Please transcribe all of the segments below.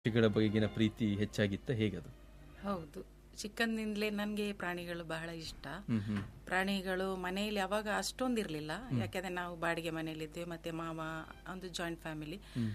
ಪಕ್ಷಿಗಳ ಬಗೆಗಿನ ಪ್ರೀತಿ ಹೆಚ್ಚಾಗಿತ್ತ ಹೇಗದು ಹೌದು ಚಿಕ್ಕಂದಿಂದಲೇ ನನಗೆ ಪ್ರಾಣಿಗಳು ಬಹಳ ಇಷ್ಟ ಹ್ಮ್ ಹ್ಮ್ ಪ್ರಾಣಿಗಳು ಮನೆಯಲ್ಲಿ ಅವಾಗ ಅಷ್ಟೊಂದಿರ್ಲಿಲ್ಲ ಯಾಕಂದ್ರೆ ನಾವು ಬಾಡಿಗೆ ಮನೆಯಲ್ಲಿದ್ದೇವೆ ಮತ್ತೆ ಮಾವ ಒಂದು ಜಾಯಿಂಟ್ ಫ್ಯಾಮಿಲಿ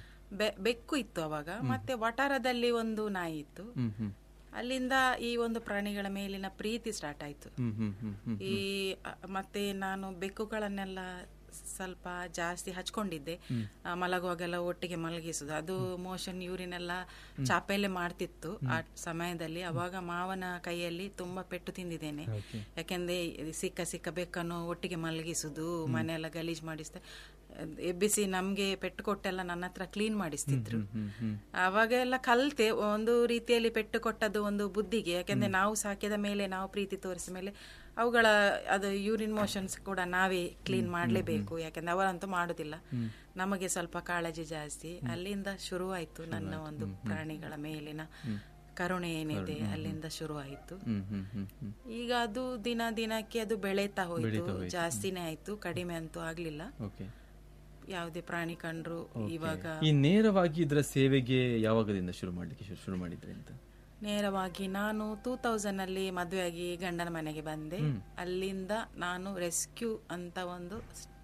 ಬೆಕ್ಕು ಇತ್ತು ಅವಾಗ ಮತ್ತೆ ವಟಾರದಲ್ಲಿ ಒಂದು ನಾಯಿ ಇತ್ತು ಹ್ಮ್ ಹ್ಮ್ ಅಲ್ಲಿಂದ ಈ ಒಂದು ಪ್ರಾಣಿಗಳ ಮೇಲಿನ ಪ್ರೀತಿ ಸ್ಟಾರ್ಟ್ ಆಯ್ತು ಹ್ಮ್ ಹ್ಮ್ ಹ್ಮ್ ಹ್ಮ್ ಈ ಅ, ಮತ್ತೆ ನಾನು ಬೆಕ್ಕುಗಳನ್ನೆಲ್ಲ ಸ್ವಲ್ಪ ಜಾಸ್ತಿ ಹಚ್ಕೊಂಡಿದ್ದೆ ಆ, ಮಲಗುವಾಗೆಲ್ಲ ಒಟ್ಟಿಗೆ ಮಲಗಿಸುದು ಅದು ಮೋಷನ್ ಯೂರಿನ್ ಎಲ್ಲ ಚಾಪೆಯಲ್ಲೇ ಮಾಡ್ತಿತ್ತು ಆ ಸಮಯದಲ್ಲಿ ಅವಾಗ ಮಾವನ ಕೈಯಲ್ಲಿ ತುಂಬಾ ಪೆಟ್ಟು ತಿಂದಿದ್ದೇನೆ Okay. ಯಾಕೆಂದ್ರೆ ಸಿಕ್ಕ ಸಿಕ್ಕ ಬೆಕ್ಕನ್ನು ಒಟ್ಟಿಗೆ ಮಲಗಿಸುದು ಮನೆಯೆಲ್ಲ ಗಲೀಜ್ ಮಾಡಿಸ್ತೆ ಎಬ್ಬಿಸಿ ನಮ್ಗೆ ಪೆಟ್ಟು ಕೊಟ್ಟೆಲ್ಲ ನನ್ನ ಹತ್ರ ಕ್ಲೀನ್ ಮಾಡಿಸ್ತಿದ್ರು ಹ್ಮ್ ಹ್ಮ್ ಅವಾಗ ಎಲ್ಲ ಕಲ್ತೆ ಒಂದು ರೀತಿಯಲ್ಲಿ ಪೆಟ್ಟು ಕೊಟ್ಟದ್ದು ಒಂದು ಬುದ್ಧಿಗೆ ಯಾಕೆಂದ್ರೆ ನಾವು ಸಾಕಿದ ಮೇಲೆ ನಾವು ಪ್ರೀತಿ ತೋರಿಸಿದ ಮೇಲೆ ಅವುಗಳ ಅದು ಯೂರಿನ್ ಮೋಷನ್ಸ್ ಕೂಡ ನಾವೇ ಕ್ಲೀನ್ ಮಾಡಲೇಬೇಕು ಯಾಕೆಂದ್ರೆ ಅವರಂತೂ ಮಾಡುದಿಲ್ಲ ನಮಗೆ ಸ್ವಲ್ಪ ಕಾಳಜಿ ಜಾಸ್ತಿ ಅಲ್ಲಿಂದ ಶುರುವಾಯ್ತು ನನ್ನ ಒಂದು ಪ್ರಾಣಿಗಳ ಮೇಲಿನ ಕರುಣೆ ಏನಿದೆ ಅಲ್ಲಿಂದ ಶುರುವಾಯಿತು ಹ್ಮ್ ಹ್ಮ್ ಹ್ಮ್ ಹ್ಮ್ ಈಗ ಅದು ದಿನ ದಿನಕ್ಕೆ ಅದು ಬೆಳೀತಾ ಹೋಯ್ತು ಜಾಸ್ತಿನೇ ಆಯ್ತು ಕಡಿಮೆ ಅಂತೂ ಆಗ್ಲಿಲ್ಲ ಓಕೆ ಯಾವುದೇ ಪ್ರಾಣಿ ಕಂಡ್ರು ಇವಾಗ ಈ ನೇರವಾಗಿ ಇದರ ಸೇವೆಗೆ ಯಾವಾಗದಿಂದ ಶುರು ಮಾಡ್ಲಿಕ್ಕೆ ಶುರು- ಶುರು ಮಾಡಿದ್ರಿ ಅಂತ ನೇರವಾಗಿ ನಾನು ಟೂ ತೌಸಂಡ್ ಅಲ್ಲಿ ಮದುವೆಯಾಗಿ ಗಂಡನ ಮನೆಗೆ ಬಂದೆ ಅಲ್ಲಿಂದ ನಾನು ರೆಸ್ಕ್ಯೂ ಅಂತ ಒಂದು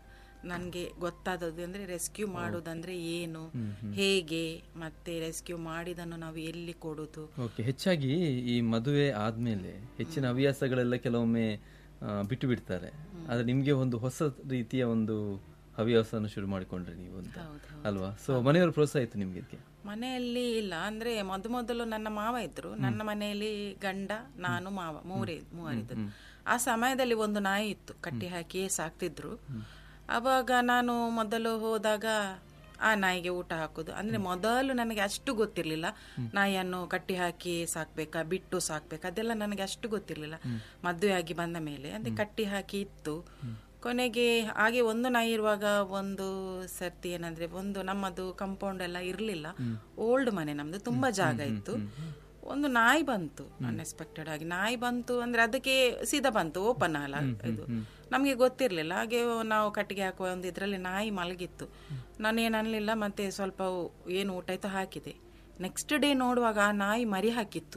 ನನಗೆ ಗೊತ್ತಾದದ್ದು ಅಂದ್ರೆ ರೆಸ್ಕ್ಯೂ ಮಾಡುವುದಂದ್ರೆ ಏನು ಹೇಗೆ ಮತ್ತೆ ರೆಸ್ಕ್ಯೂ ಮಾಡಿದನ್ನು ನಾವು ಎಲ್ಲಿ ಕೊಡುದು ಓಕೆ ಹೆಚ್ಚಾಗಿ ಈ ಮದುವೆ ಆದ್ಮೇಲೆ ಹೆಚ್ಚಿನ ಹವ್ಯಾಸಗಳೆಲ್ಲ ಕೆಲವೊಮ್ಮೆ ಆ, ಬಿಟ್ಟು ಬಿಡ್ತಾರೆ ಆದ್ರೆ ನಿಮ್ಗೆ ಒಂದು ಹೊಸ ರೀತಿಯ ಒಂದು ಹವ್ಯಾಸವನ್ನು ಶುರು ಮಾಡಿಕೊಂಡ್ರಿ ನೀವು ಅಂತ ಹೌದು ಅಲ್ವಾ ಸೊ ಮನೆಯವರು ಪ್ರೋತ್ಸಾಹ ಇತ್ತು ನಿಮ್ಗೆ ಇದಕ್ಕೆ ಮನೆಯಲ್ಲಿ ಇಲ್ಲ ಅಂದ್ರೆ ಮೊದ ಮೊದಲು ನನ್ನ ಮಾವ ಇದ್ರು ನನ್ನ ಮನೆಯಲ್ಲಿ ಗಂಡ ನಾನು ಮಾವ ಮೂರೇ ಮೂವರಿದ್ದು ಆ ಸಮಯದಲ್ಲಿ ಒಂದು ನಾಯಿ ಇತ್ತು ಕಟ್ಟಿ ಹಾಕಿ ಸಾಕ್ತಿದ್ರು ಅವಾಗ ನಾನು ಮೊದಲು ಹೋದಾಗ ಆ ನಾಯಿಗೆ ಊಟ ಹಾಕುದು ಅಂದ್ರೆ ಮೊದಲು ನನಗೆ ಅಷ್ಟು ಗೊತ್ತಿರ್ಲಿಲ್ಲ ನಾಯಿಯನ್ನು ಕಟ್ಟಿ ಹಾಕಿ ಸಾಕ್ಬೇಕಾ ಬಿಟ್ಟು ಸಾಕ್ಬೇಕಾ ಅದೆಲ್ಲ ನನಗೆ ಅಷ್ಟು ಗೊತ್ತಿರ್ಲಿಲ್ಲ ಮದುವೆ ಆಗಿ ಬಂದ ಮೇಲೆ ಅಂದ್ರೆ ಕಟ್ಟಿ ಹಾಕಿ ಇತ್ತು ಕೊನೆಗೆ ಹಾಗೆ ಒಂದು ನಾಯಿ ಇರುವಾಗ ಒಂದು ಸರ್ತಿ ಏನಂದ್ರೆ ಒಂದು ನಮ್ಮದು ಕಂಪೌಂಡ್ ಎಲ್ಲ ಇರ್ಲಿಲ್ಲ ಓಲ್ಡ್ ಮನೆ ನಮ್ದು ತುಂಬಾ ಜಾಗ ಇತ್ತು ಒಂದು ನಾಯಿ ಬಂತು ಅನ್ಎಕ್ಸ್ಪೆಕ್ಟೆಡ್ ಆಗಿ ನಾಯಿ ಬಂತು ಅಂದ್ರೆ ಅದಕ್ಕೆ ಸೀದಾ ಬಂತು ಓಪನ್ ಅಲ್ಲ ಇದು ನಮಗೆ ಗೊತ್ತಿರ್ಲಿಲ್ಲ ಹಾಗೆ ನಾವು ಕಟ್ಟಿಗೆ ಹಾಕುವ ಒಂದು ಇದ್ರಲ್ಲಿ ನಾಯಿ ಮಲಗಿತ್ತು ನಾನು ಏನು ಅನ್ಲಿಲ್ಲ ಮತ್ತೆ ಸ್ವಲ್ಪ ಏನು ಊಟ ಆಯ್ತು ಹಾಕಿದೆ ನೆಕ್ಸ್ಟ್ ಡೇ ನೋಡುವಾಗ ಆ ನಾಯಿ ಮರಿ ಹಾಕಿತ್ತು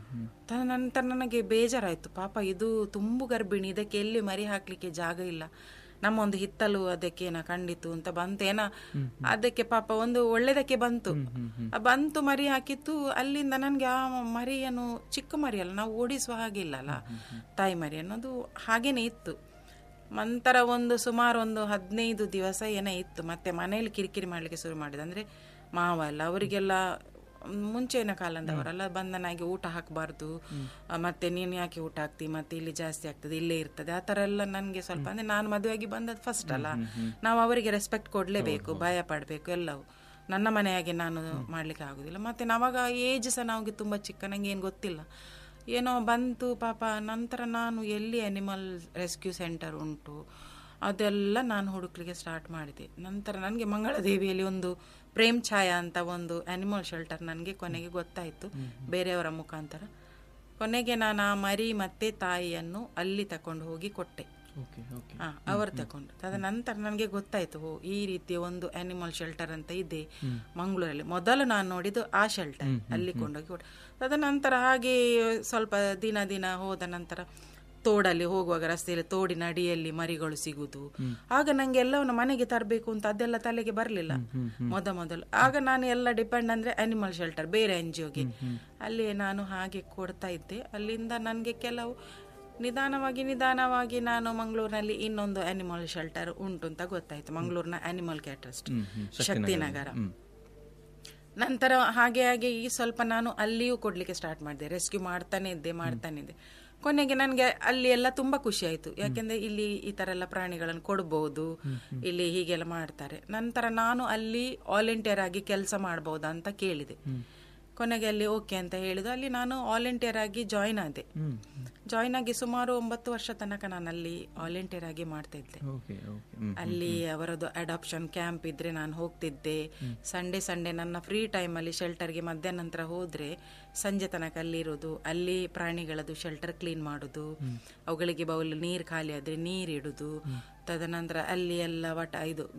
ನಂತರ ನನಗೆ ಬೇಜಾರಾಯ್ತು ಪಾಪ ಇದು ತುಂಬು ಗರ್ಭಿಣಿ ಇದಕ್ಕೆ ಎಲ್ಲಿ ಮರಿ ಹಾಕ್ಲಿಕ್ಕೆ ಜಾಗ ಇಲ್ಲ ನಮ್ಮ ಒಂದು ಹಿತ್ತಲು ಅದಕ್ಕೆ ನಾ ಕಂಡಿತು ಅಂತ ಬಂತೇನ ಅದಕ್ಕೆ ಪಾಪ ಒಂದು ಒಳ್ಳೇದಕ್ಕೆ ಬಂತು ಆ ಬಂತು ಮರಿ ಹಾಕಿತ್ತು ಅಲ್ಲಿಂದ ನನ್ಗೆ ಆ ಮರಿಯನ್ನು ಚಿಕ್ಕ ಮರಿ ಅಲ್ಲ ನಾವು ಓಡಿಸುವ ಹಾಗಿಲ್ಲ ಅಲ್ಲ ತಾಯಿ ಮರಿ ಅನ್ನೋದು ಹಾಗೇನೆ ಇತ್ತು ನಂತರ ಒಂದು ಸುಮಾರು ಒಂದು ಹದಿನೈದು ದಿವಸ ಏನೋ ಇತ್ತು ಮತ್ತೆ ಮನೆಯಲ್ಲಿ ಕಿರಿಕಿರಿ ಮಾಡ್ಲಿಕ್ಕೆ ಶುರು ಮಾಡಿದ ಅಂದ್ರೆ ಮಾವ ಎಲ್ಲ ಅವರಿಗೆಲ್ಲ ಮುಂಚೆನ ಕಾಲದವರೆಲ್ಲ ಬಂದನಾಗಿ ಊಟ ಹಾಕಬಾರ್ದು ಮತ್ತೆ ನೀನು ಯಾಕೆ ಊಟ ಹಾಕ್ತಿ ಮತ್ತೆ ಇಲ್ಲಿ ಜಾಸ್ತಿ ಆಗ್ತದೆ ಇಲ್ಲೇ ಇರ್ತದೆ ಆ ತರ ಎಲ್ಲ ನನ್ಗೆ ಸ್ವಲ್ಪ ಅಂದ್ರೆ ನಾನು ಮದುವೆಯಾಗಿ ಬಂದದ್ದು ಫಸ್ಟ್ ಅಲ್ಲ ನಾವು ಅವರಿಗೆ ರೆಸ್ಪೆಕ್ಟ್ ಕೊಡ್ಲೇಬೇಕು ಭಯ ಪಡ್ಬೇಕು ಎಲ್ಲವೂ ನನ್ನ ಮನೆಯಾಗೆ ನಾನು ಮಾಡ್ಲಿಕ್ಕೆ ಆಗುದಿಲ್ಲ ಮತ್ತೆ ನಾವಾಗ ಏಜ್ ಸಹ ನಮಗೆ ತುಂಬಾ ಚಿಕ್ಕ ನಂಗೆ ಏನು ಗೊತ್ತಿಲ್ಲ ಏನೋ ಬಂತು ಪಾಪ ನಂತರ ನಾನು ಎಲ್ಲಿ ಅನಿಮಲ್ ರೆಸ್ಕ್ಯೂ ಸೆಂಟರ್ ಉಂಟು ಅದೆಲ್ಲ ನಾನು ಹುಡುಕ್ಲಿಕ್ಕೆ ಸ್ಟಾರ್ಟ್ ಮಾಡಿದೆ ನಂತರ ನನಗೆ ಮಂಗಳದೇವಿಯಲ್ಲಿ ಒಂದು ಪ್ರೇಮ್ ಛಾಯಾ ಅಂತ ಒಂದು ಅನಿಮಲ್ ಶೆಲ್ಟರ್ ನನಗೆ ಕೊನೆಗೆ ಗೊತ್ತಾಯಿತು ಬೇರೆಯವರ ಮುಖಾಂತರ ಕೊನೆಗೆ ನಾನು ಆ ಮರಿ ಮತ್ತೆ ತಾಯಿಯನ್ನು ಅಲ್ಲಿ ತಕೊಂಡು ಹೋಗಿ ಕೊಟ್ಟೆ ಓಕೆ ಓಕೆ ಆ, ಅವರು ತಗೊಂಡು ತದನಂತರ ನನಗೆ ಗೊತ್ತಾಯ್ತು ಓ ಈ ರೀತಿಯ ಒಂದು ಅನಿಮಲ್ ಶೆಲ್ಟರ್ ಅಂತ ಇದೆ ಮಂಗಳೂರಲ್ಲಿ ಮೊದಲು ನಾನು ನೋಡಿದ್ದು ಆ ಶೆಲ್ಟರ್ ಅಲ್ಲಿ ಕೊಂಡೋಗಿ ಕೊಟ್ಟೆ ತದನಂತರ ಹಾಗೆ ಸ್ವಲ್ಪ ದಿನ ದಿನ ಹೋದ ನಂತರ ತೋಡಲ್ಲಿ ಹೋಗುವಾಗ ರಸ್ತೆಯಲ್ಲಿ ತೋಡಿನ ಅಡಿಯಲ್ಲಿ ಮರಿಗಳು ಸಿಗುದು ಆಗ ನಂಗೆ ಎಲ್ಲವನ್ನು ಮನೆಗೆ ತರಬೇಕು ಅಂತ ಅದೆಲ್ಲ ತಲೆಗೆ ಬರಲಿಲ್ಲ ಮೊದ ಮೊದಲು ಆಗ ನಾನು ಎಲ್ಲ ಡಿಪೆಂಡ್ ಅಂದ್ರೆ ಅನಿಮಲ್ ಶೆಲ್ಟರ್ ಬೇರೆ ಎನ್ ಜಿ ಒಗೆ ಅಲ್ಲಿ ನಾನು ಹಾಗೆ ಕೊಡ್ತಾ ಇದ್ದೆ ಅಲ್ಲಿಂದ ನನಗೆ ಕೆಲವು ನಿಧಾನವಾಗಿ ನಿಧಾನವಾಗಿ ನಾನು ಮಂಗಳೂರಿನಲ್ಲಿ ಇನ್ನೊಂದು ಅನಿಮಲ್ ಶೆಲ್ಟರ್ ಉಂಟು ಅಂತ ಗೊತ್ತಾಯ್ತು ಮಂಗಳೂರಿನ ಅನಿಮಲ್ ಕೇರ್ ಟ್ರಸ್ಟ್ ಶಕ್ತಿನಗರ ನಂತರ ಹಾಗೆ ಹಾಗೆ ಈ ಸ್ವಲ್ಪ ನಾನು ಅಲ್ಲಿಯೂ ಕೊಡ್ಲಿಕ್ಕೆ ಸ್ಟಾರ್ಟ್ ಮಾಡಿದೆ ರೆಸ್ಕ್ಯೂ ಮಾಡ್ತಾನೆ ಇದ್ದೆ ಮಾಡ್ತಾನೆ ಇದ್ದೆ ಕೊನೆಗೆ ನನಗೆ ಅಲ್ಲಿ ಎಲ್ಲ ತುಂಬಾ ಖುಷಿ ಆಯ್ತು ಯಾಕೆಂದ್ರೆ ಇಲ್ಲಿ ಈ ತರ ಎಲ್ಲ ಪ್ರಾಣಿಗಳನ್ನು ಕೊಡ್ಬೋದು ಇಲ್ಲಿ ಹೀಗೆಲ್ಲ ಮಾಡ್ತಾರೆ ನಂತರ ನಾನು ಅಲ್ಲಿ ವಾಲಂಟಿಯರ್ ಆಗಿ ಕೆಲಸ ಮಾಡಬಹುದಾ ಅಂತ ಕೇಳಿದೆ ಕೊನೆಗೆ ಅಲ್ಲಿ ಓಕೆ ಅಂತ ಹೇಳಿದ್ರು ಅಲ್ಲಿ ನಾನು ವಾಲಂಟಿಯರ್ ಆಗಿ ಜಾಯಿನ್ ಆದೆ ಜಾಯಿನ್ ಆಗಿ ಸುಮಾರು ಒಂಬತ್ತು ವರ್ಷ ತನಕ ನಾನು ಅಲ್ಲಿ ವಾಲಂಟಿಯರ್ ಆಗಿ ಮಾಡ್ತಾ ಇದ್ದೆ ಓಕೆ ಓಕೆ ಹ್ಮ್ ಅಲ್ಲಿ ಅವರದ್ದು ಅಡಾಪ್ಷನ್ ಕ್ಯಾಂಪ್ ಇದ್ರೆ ನಾನು ಹೋಗ್ತಿದ್ದೆ ಸಂಡೇ ಸಂಡೇ ನನ್ನ ಫ್ರೀ ಟೈಮ್ ಅಲ್ಲಿ ಶೆಲ್ಟರ್ಗೆ ಮಧ್ಯಾಹ್ನ ನಂತರ ಹೋದ್ರೆ ಸಂಜೆ ತನಕ ಅಲ್ಲಿ ಇರೋದು ಅಲ್ಲಿ ಪ್ರಾಣಿಗಳದ್ದು ಶೆಲ್ಟರ್ ಕ್ಲೀನ್ ಮಾಡುದು ಅವುಗಳಿಗೆ ಬೌಲ್ ನೀರು ಖಾಲಿ ಆದ್ರೆ ನೀರು ಇಡುದು ತದನಂತರ ಅಲ್ಲಿ ಎಲ್ಲ ವಟ ಇದು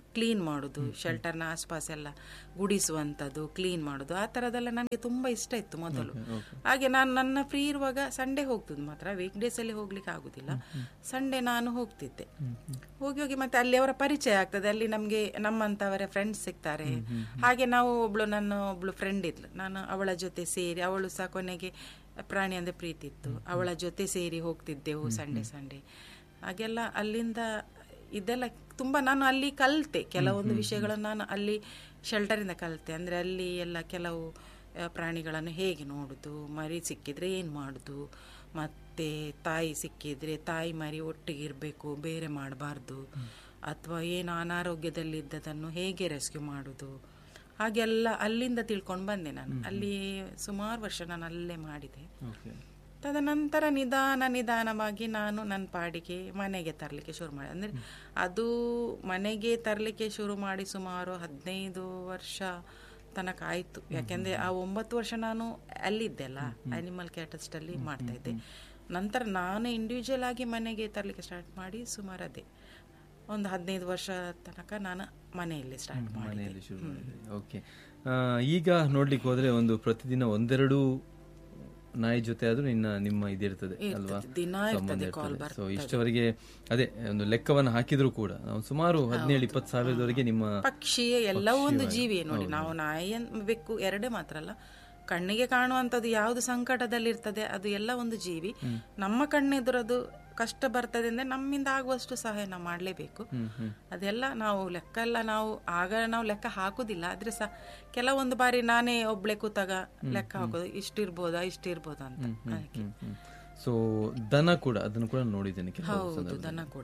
ಕ್ಲೀನ್ ಮಾಡೋದು ಶೆಲ್ಟರ್ನ ಆಸ್ಪಾಸ್ ಎಲ್ಲ ಗುಡಿಸುವಂಥದ್ದು ಕ್ಲೀನ್ ಮಾಡೋದು ಆ ಥರದೆಲ್ಲ ನನಗೆ ತುಂಬ ಇಷ್ಟ ಇತ್ತು ಮೊದಲು ಹಾಗೆ ನಾನು ನನ್ನ ಫ್ರೀ ಇರುವಾಗ ಸಂಡೇ ಹೋಗ್ತಿದ್ದು ಮಾತ್ರ ವೀಕ್ ಡೇಸಲ್ಲಿ ಹೋಗ್ಲಿಕ್ಕೆ ಆಗುದಿಲ್ಲ ಸಂಡೇ ನಾನು ಹೋಗ್ತಿದ್ದೆ ಹೋಗಿ ಹೋಗಿ ಮತ್ತೆ ಅಲ್ಲಿ ಅವರ ಪರಿಚಯ ಆಗ್ತದೆ ಅಲ್ಲಿ ನಮಗೆ ನಮ್ಮಂತವರ ಫ್ರೆಂಡ್ಸ್ ಸಿಗ್ತಾರೆ ಹಾಗೆ ನಾವು ಒಬ್ಳು ನನ್ನ ಒಬ್ಳು ಫ್ರೆಂಡ್ ಇದ್ಲು ನಾನು ಅವಳ ಜೊತೆ ಸೇರಿ ಅವಳು ಸಹ ಕೊನೆಗೆ ಪ್ರಾಣಿ ಅಂದ್ರೆ ಪ್ರೀತಿ ಇತ್ತು ಅವಳ ಜೊತೆ ಸೇರಿ ಹೋಗ್ತಿದ್ದೆವು ಸಂಡೇ ಸಂಡೇ ಹಾಗೆಲ್ಲ ಅಲ್ಲಿಂದ ಇದೆಲ್ಲ ತುಂಬಾ ನಾನು ಅಲ್ಲಿ ಕಲಿತೆ ಕೆಲವೊಂದು ವಿಷಯಗಳನ್ನು ನಾನು ಅಲ್ಲಿ ಶೆಲ್ಟರಿಂದ ಕಲಿತೆ ಅಂದ್ರೆ ಅಲ್ಲಿ ಎಲ್ಲ ಕೆಲವು ಆ, ಪ್ರಾಣಿಗಳನ್ನು ಹೇಗೆ ನೋಡುದು ಮರಿ ಸಿಕ್ಕಿದ್ರೆ ಏನು ಮಾಡುದು ಮತ್ತೆ ತಾಯಿ ಸಿಕ್ಕಿದ್ರೆ ತಾಯಿ ಮರಿ ಒಟ್ಟಿಗೆ ಇರಬೇಕು ಬೇರೆ ಮಾಡಬಾರ್ದು ಅಥವಾ ಏನು ಅನಾರೋಗ್ಯದಲ್ಲಿದ್ದದನ್ನು ಹೇಗೆ ರೆಸ್ಕ್ಯೂ ಮಾಡುದು ಹಾಗೆಲ್ಲ ಅಲ್ಲಿಂದ ತಿಳ್ಕೊಂಡು ಬಂದೆ ನಾನು ಅಲ್ಲಿ ಸುಮಾರು ವರ್ಷ ನಾನು ಅಲ್ಲೇ ಮಾಡಿದೆ ಓಕೆ ತದನಂತರ ನಿಧಾನ ನಿಧಾನವಾಗಿ ನಾನು ನನ್ನ ಪಾಡಿಗೆ ಮನೆಗೆ ತರಲಿಕ್ಕೆ ಶುರು ಮಾಡಿದೆ ಅಂದರೆ ಅದು ಮನೆಗೆ ತರಲಿಕ್ಕೆ ಶುರು ಮಾಡಿ ಸುಮಾರು ಹದಿನೈದು ವರ್ಷ ತನಕ ಆಯಿತು ಯಾಕೆಂದರೆ ಆ ಒಂಬತ್ತು ವರ್ಷ ನಾನು ಅಲ್ಲಿದ್ದೆ ಅಲ್ಲ ಅನಿಮಲ್ ಅಲ್ಲಿ ಮಾಡ್ತಾ ಇದ್ದೆ ನಂತರ ನಾನು ಇಂಡಿವಿಜುವಲ್ ಆಗಿ ಮನೆಗೆ ತರಲಿಕ್ಕೆ ಸ್ಟಾರ್ಟ್ ಮಾಡಿ ಸುಮಾರು ಅದೇ ಒಂದು ಹದಿನೈದು ವರ್ಷ ತನಕ ನಾನು ಮನೆಯಲ್ಲಿ ಸ್ಟಾರ್ಟ್ ಮಾಡಿದೆ ಮನೆಯಲ್ಲಿ ಶುರು ಮಾಡಿದ್ರಿ ಓಕೆ ಈಗ ನೋಡ್ಲಿಕ್ಕೆ ಹೋದ್ರೆ ಒಂದು ಪ್ರತಿದಿನ ಒಂದೆರಡು ನಾಯಿ ಜೊತೆ ಆದ್ರೂ ನಿನ್ನ ನಿಮ್ಮ ಇದಿರ್ತದೆ ಅಲ್ವಾ ದಿನ ಸಂಬಂಧ ಇರ್ತದೆ ಸೊ ಇಷ್ಟವರೆಗೆ ಅದೇ ಒಂದು ಲೆಕ್ಕವನ್ನು ಹಾಕಿದ್ರು ಕೂಡ ನಾವು ಸುಮಾರು ಹದಿನೇಳು ಇಪ್ಪತ್ತು ಸಾವಿರದವರೆಗೆ ನಿಮ್ಮ ಪಕ್ಷಿ ಎಲ್ಲವೂ ಒಂದು ಜೀವಿಯೇ ನೋಡಿ ನಾವು ನಾಯಿ ಅನ್- ಬೆಕ್ಕು ಎರಡೇ ಮಾತ್ರ ಅಲ್ಲ ಕಣ್ಣಿಗೆ ಕಾಣುವಂಥದ್ದು ಯಾವುದು ಸಂಕಟದಲ್ಲಿರ್ತದೆ ಅದು ಎಲ್ಲ ಒಂದು ಜೀವಿ ನಮ್ಮ ಕಣ್ಣೆದುರದು ಕಷ್ಟ ಬರ್ತದೆ ಅಂದ್ರೆ ನಮ್ಮಿಂದ ಆಗುವಷ್ಟು ಸಹಾಯ ನಾವು ಮಾಡಲೇಬೇಕು ಅದೆಲ್ಲ ನಾವು ಲೆಕ್ಕ ಎಲ್ಲ ನಾವು ಆಗ ನಾವು ಲೆಕ್ಕ ಹಾಕುದಿಲ್ಲ ಆದ್ರೆ ಸಹ ಕೆಲವೊಂದು ಬಾರಿ ನಾನೇ ಒಬ್ಳೆ ಕೂತಾಗ ಲೆಕ್ಕ ಹಾಕೋದು ಇಷ್ಟಿರ್ಬೋದಾ ಇಷ್ಟಿರ್ಬೋದಾ ಅಂತ ಅದಕ್ಕೆ ಸೊ ದನ ಕೂಡ ಅದನ್ನು ಕೂಡ ನೋಡಿದ್ದೇನೆ ಕೆಲವು ಹೌದು ದನ ಕೂಡ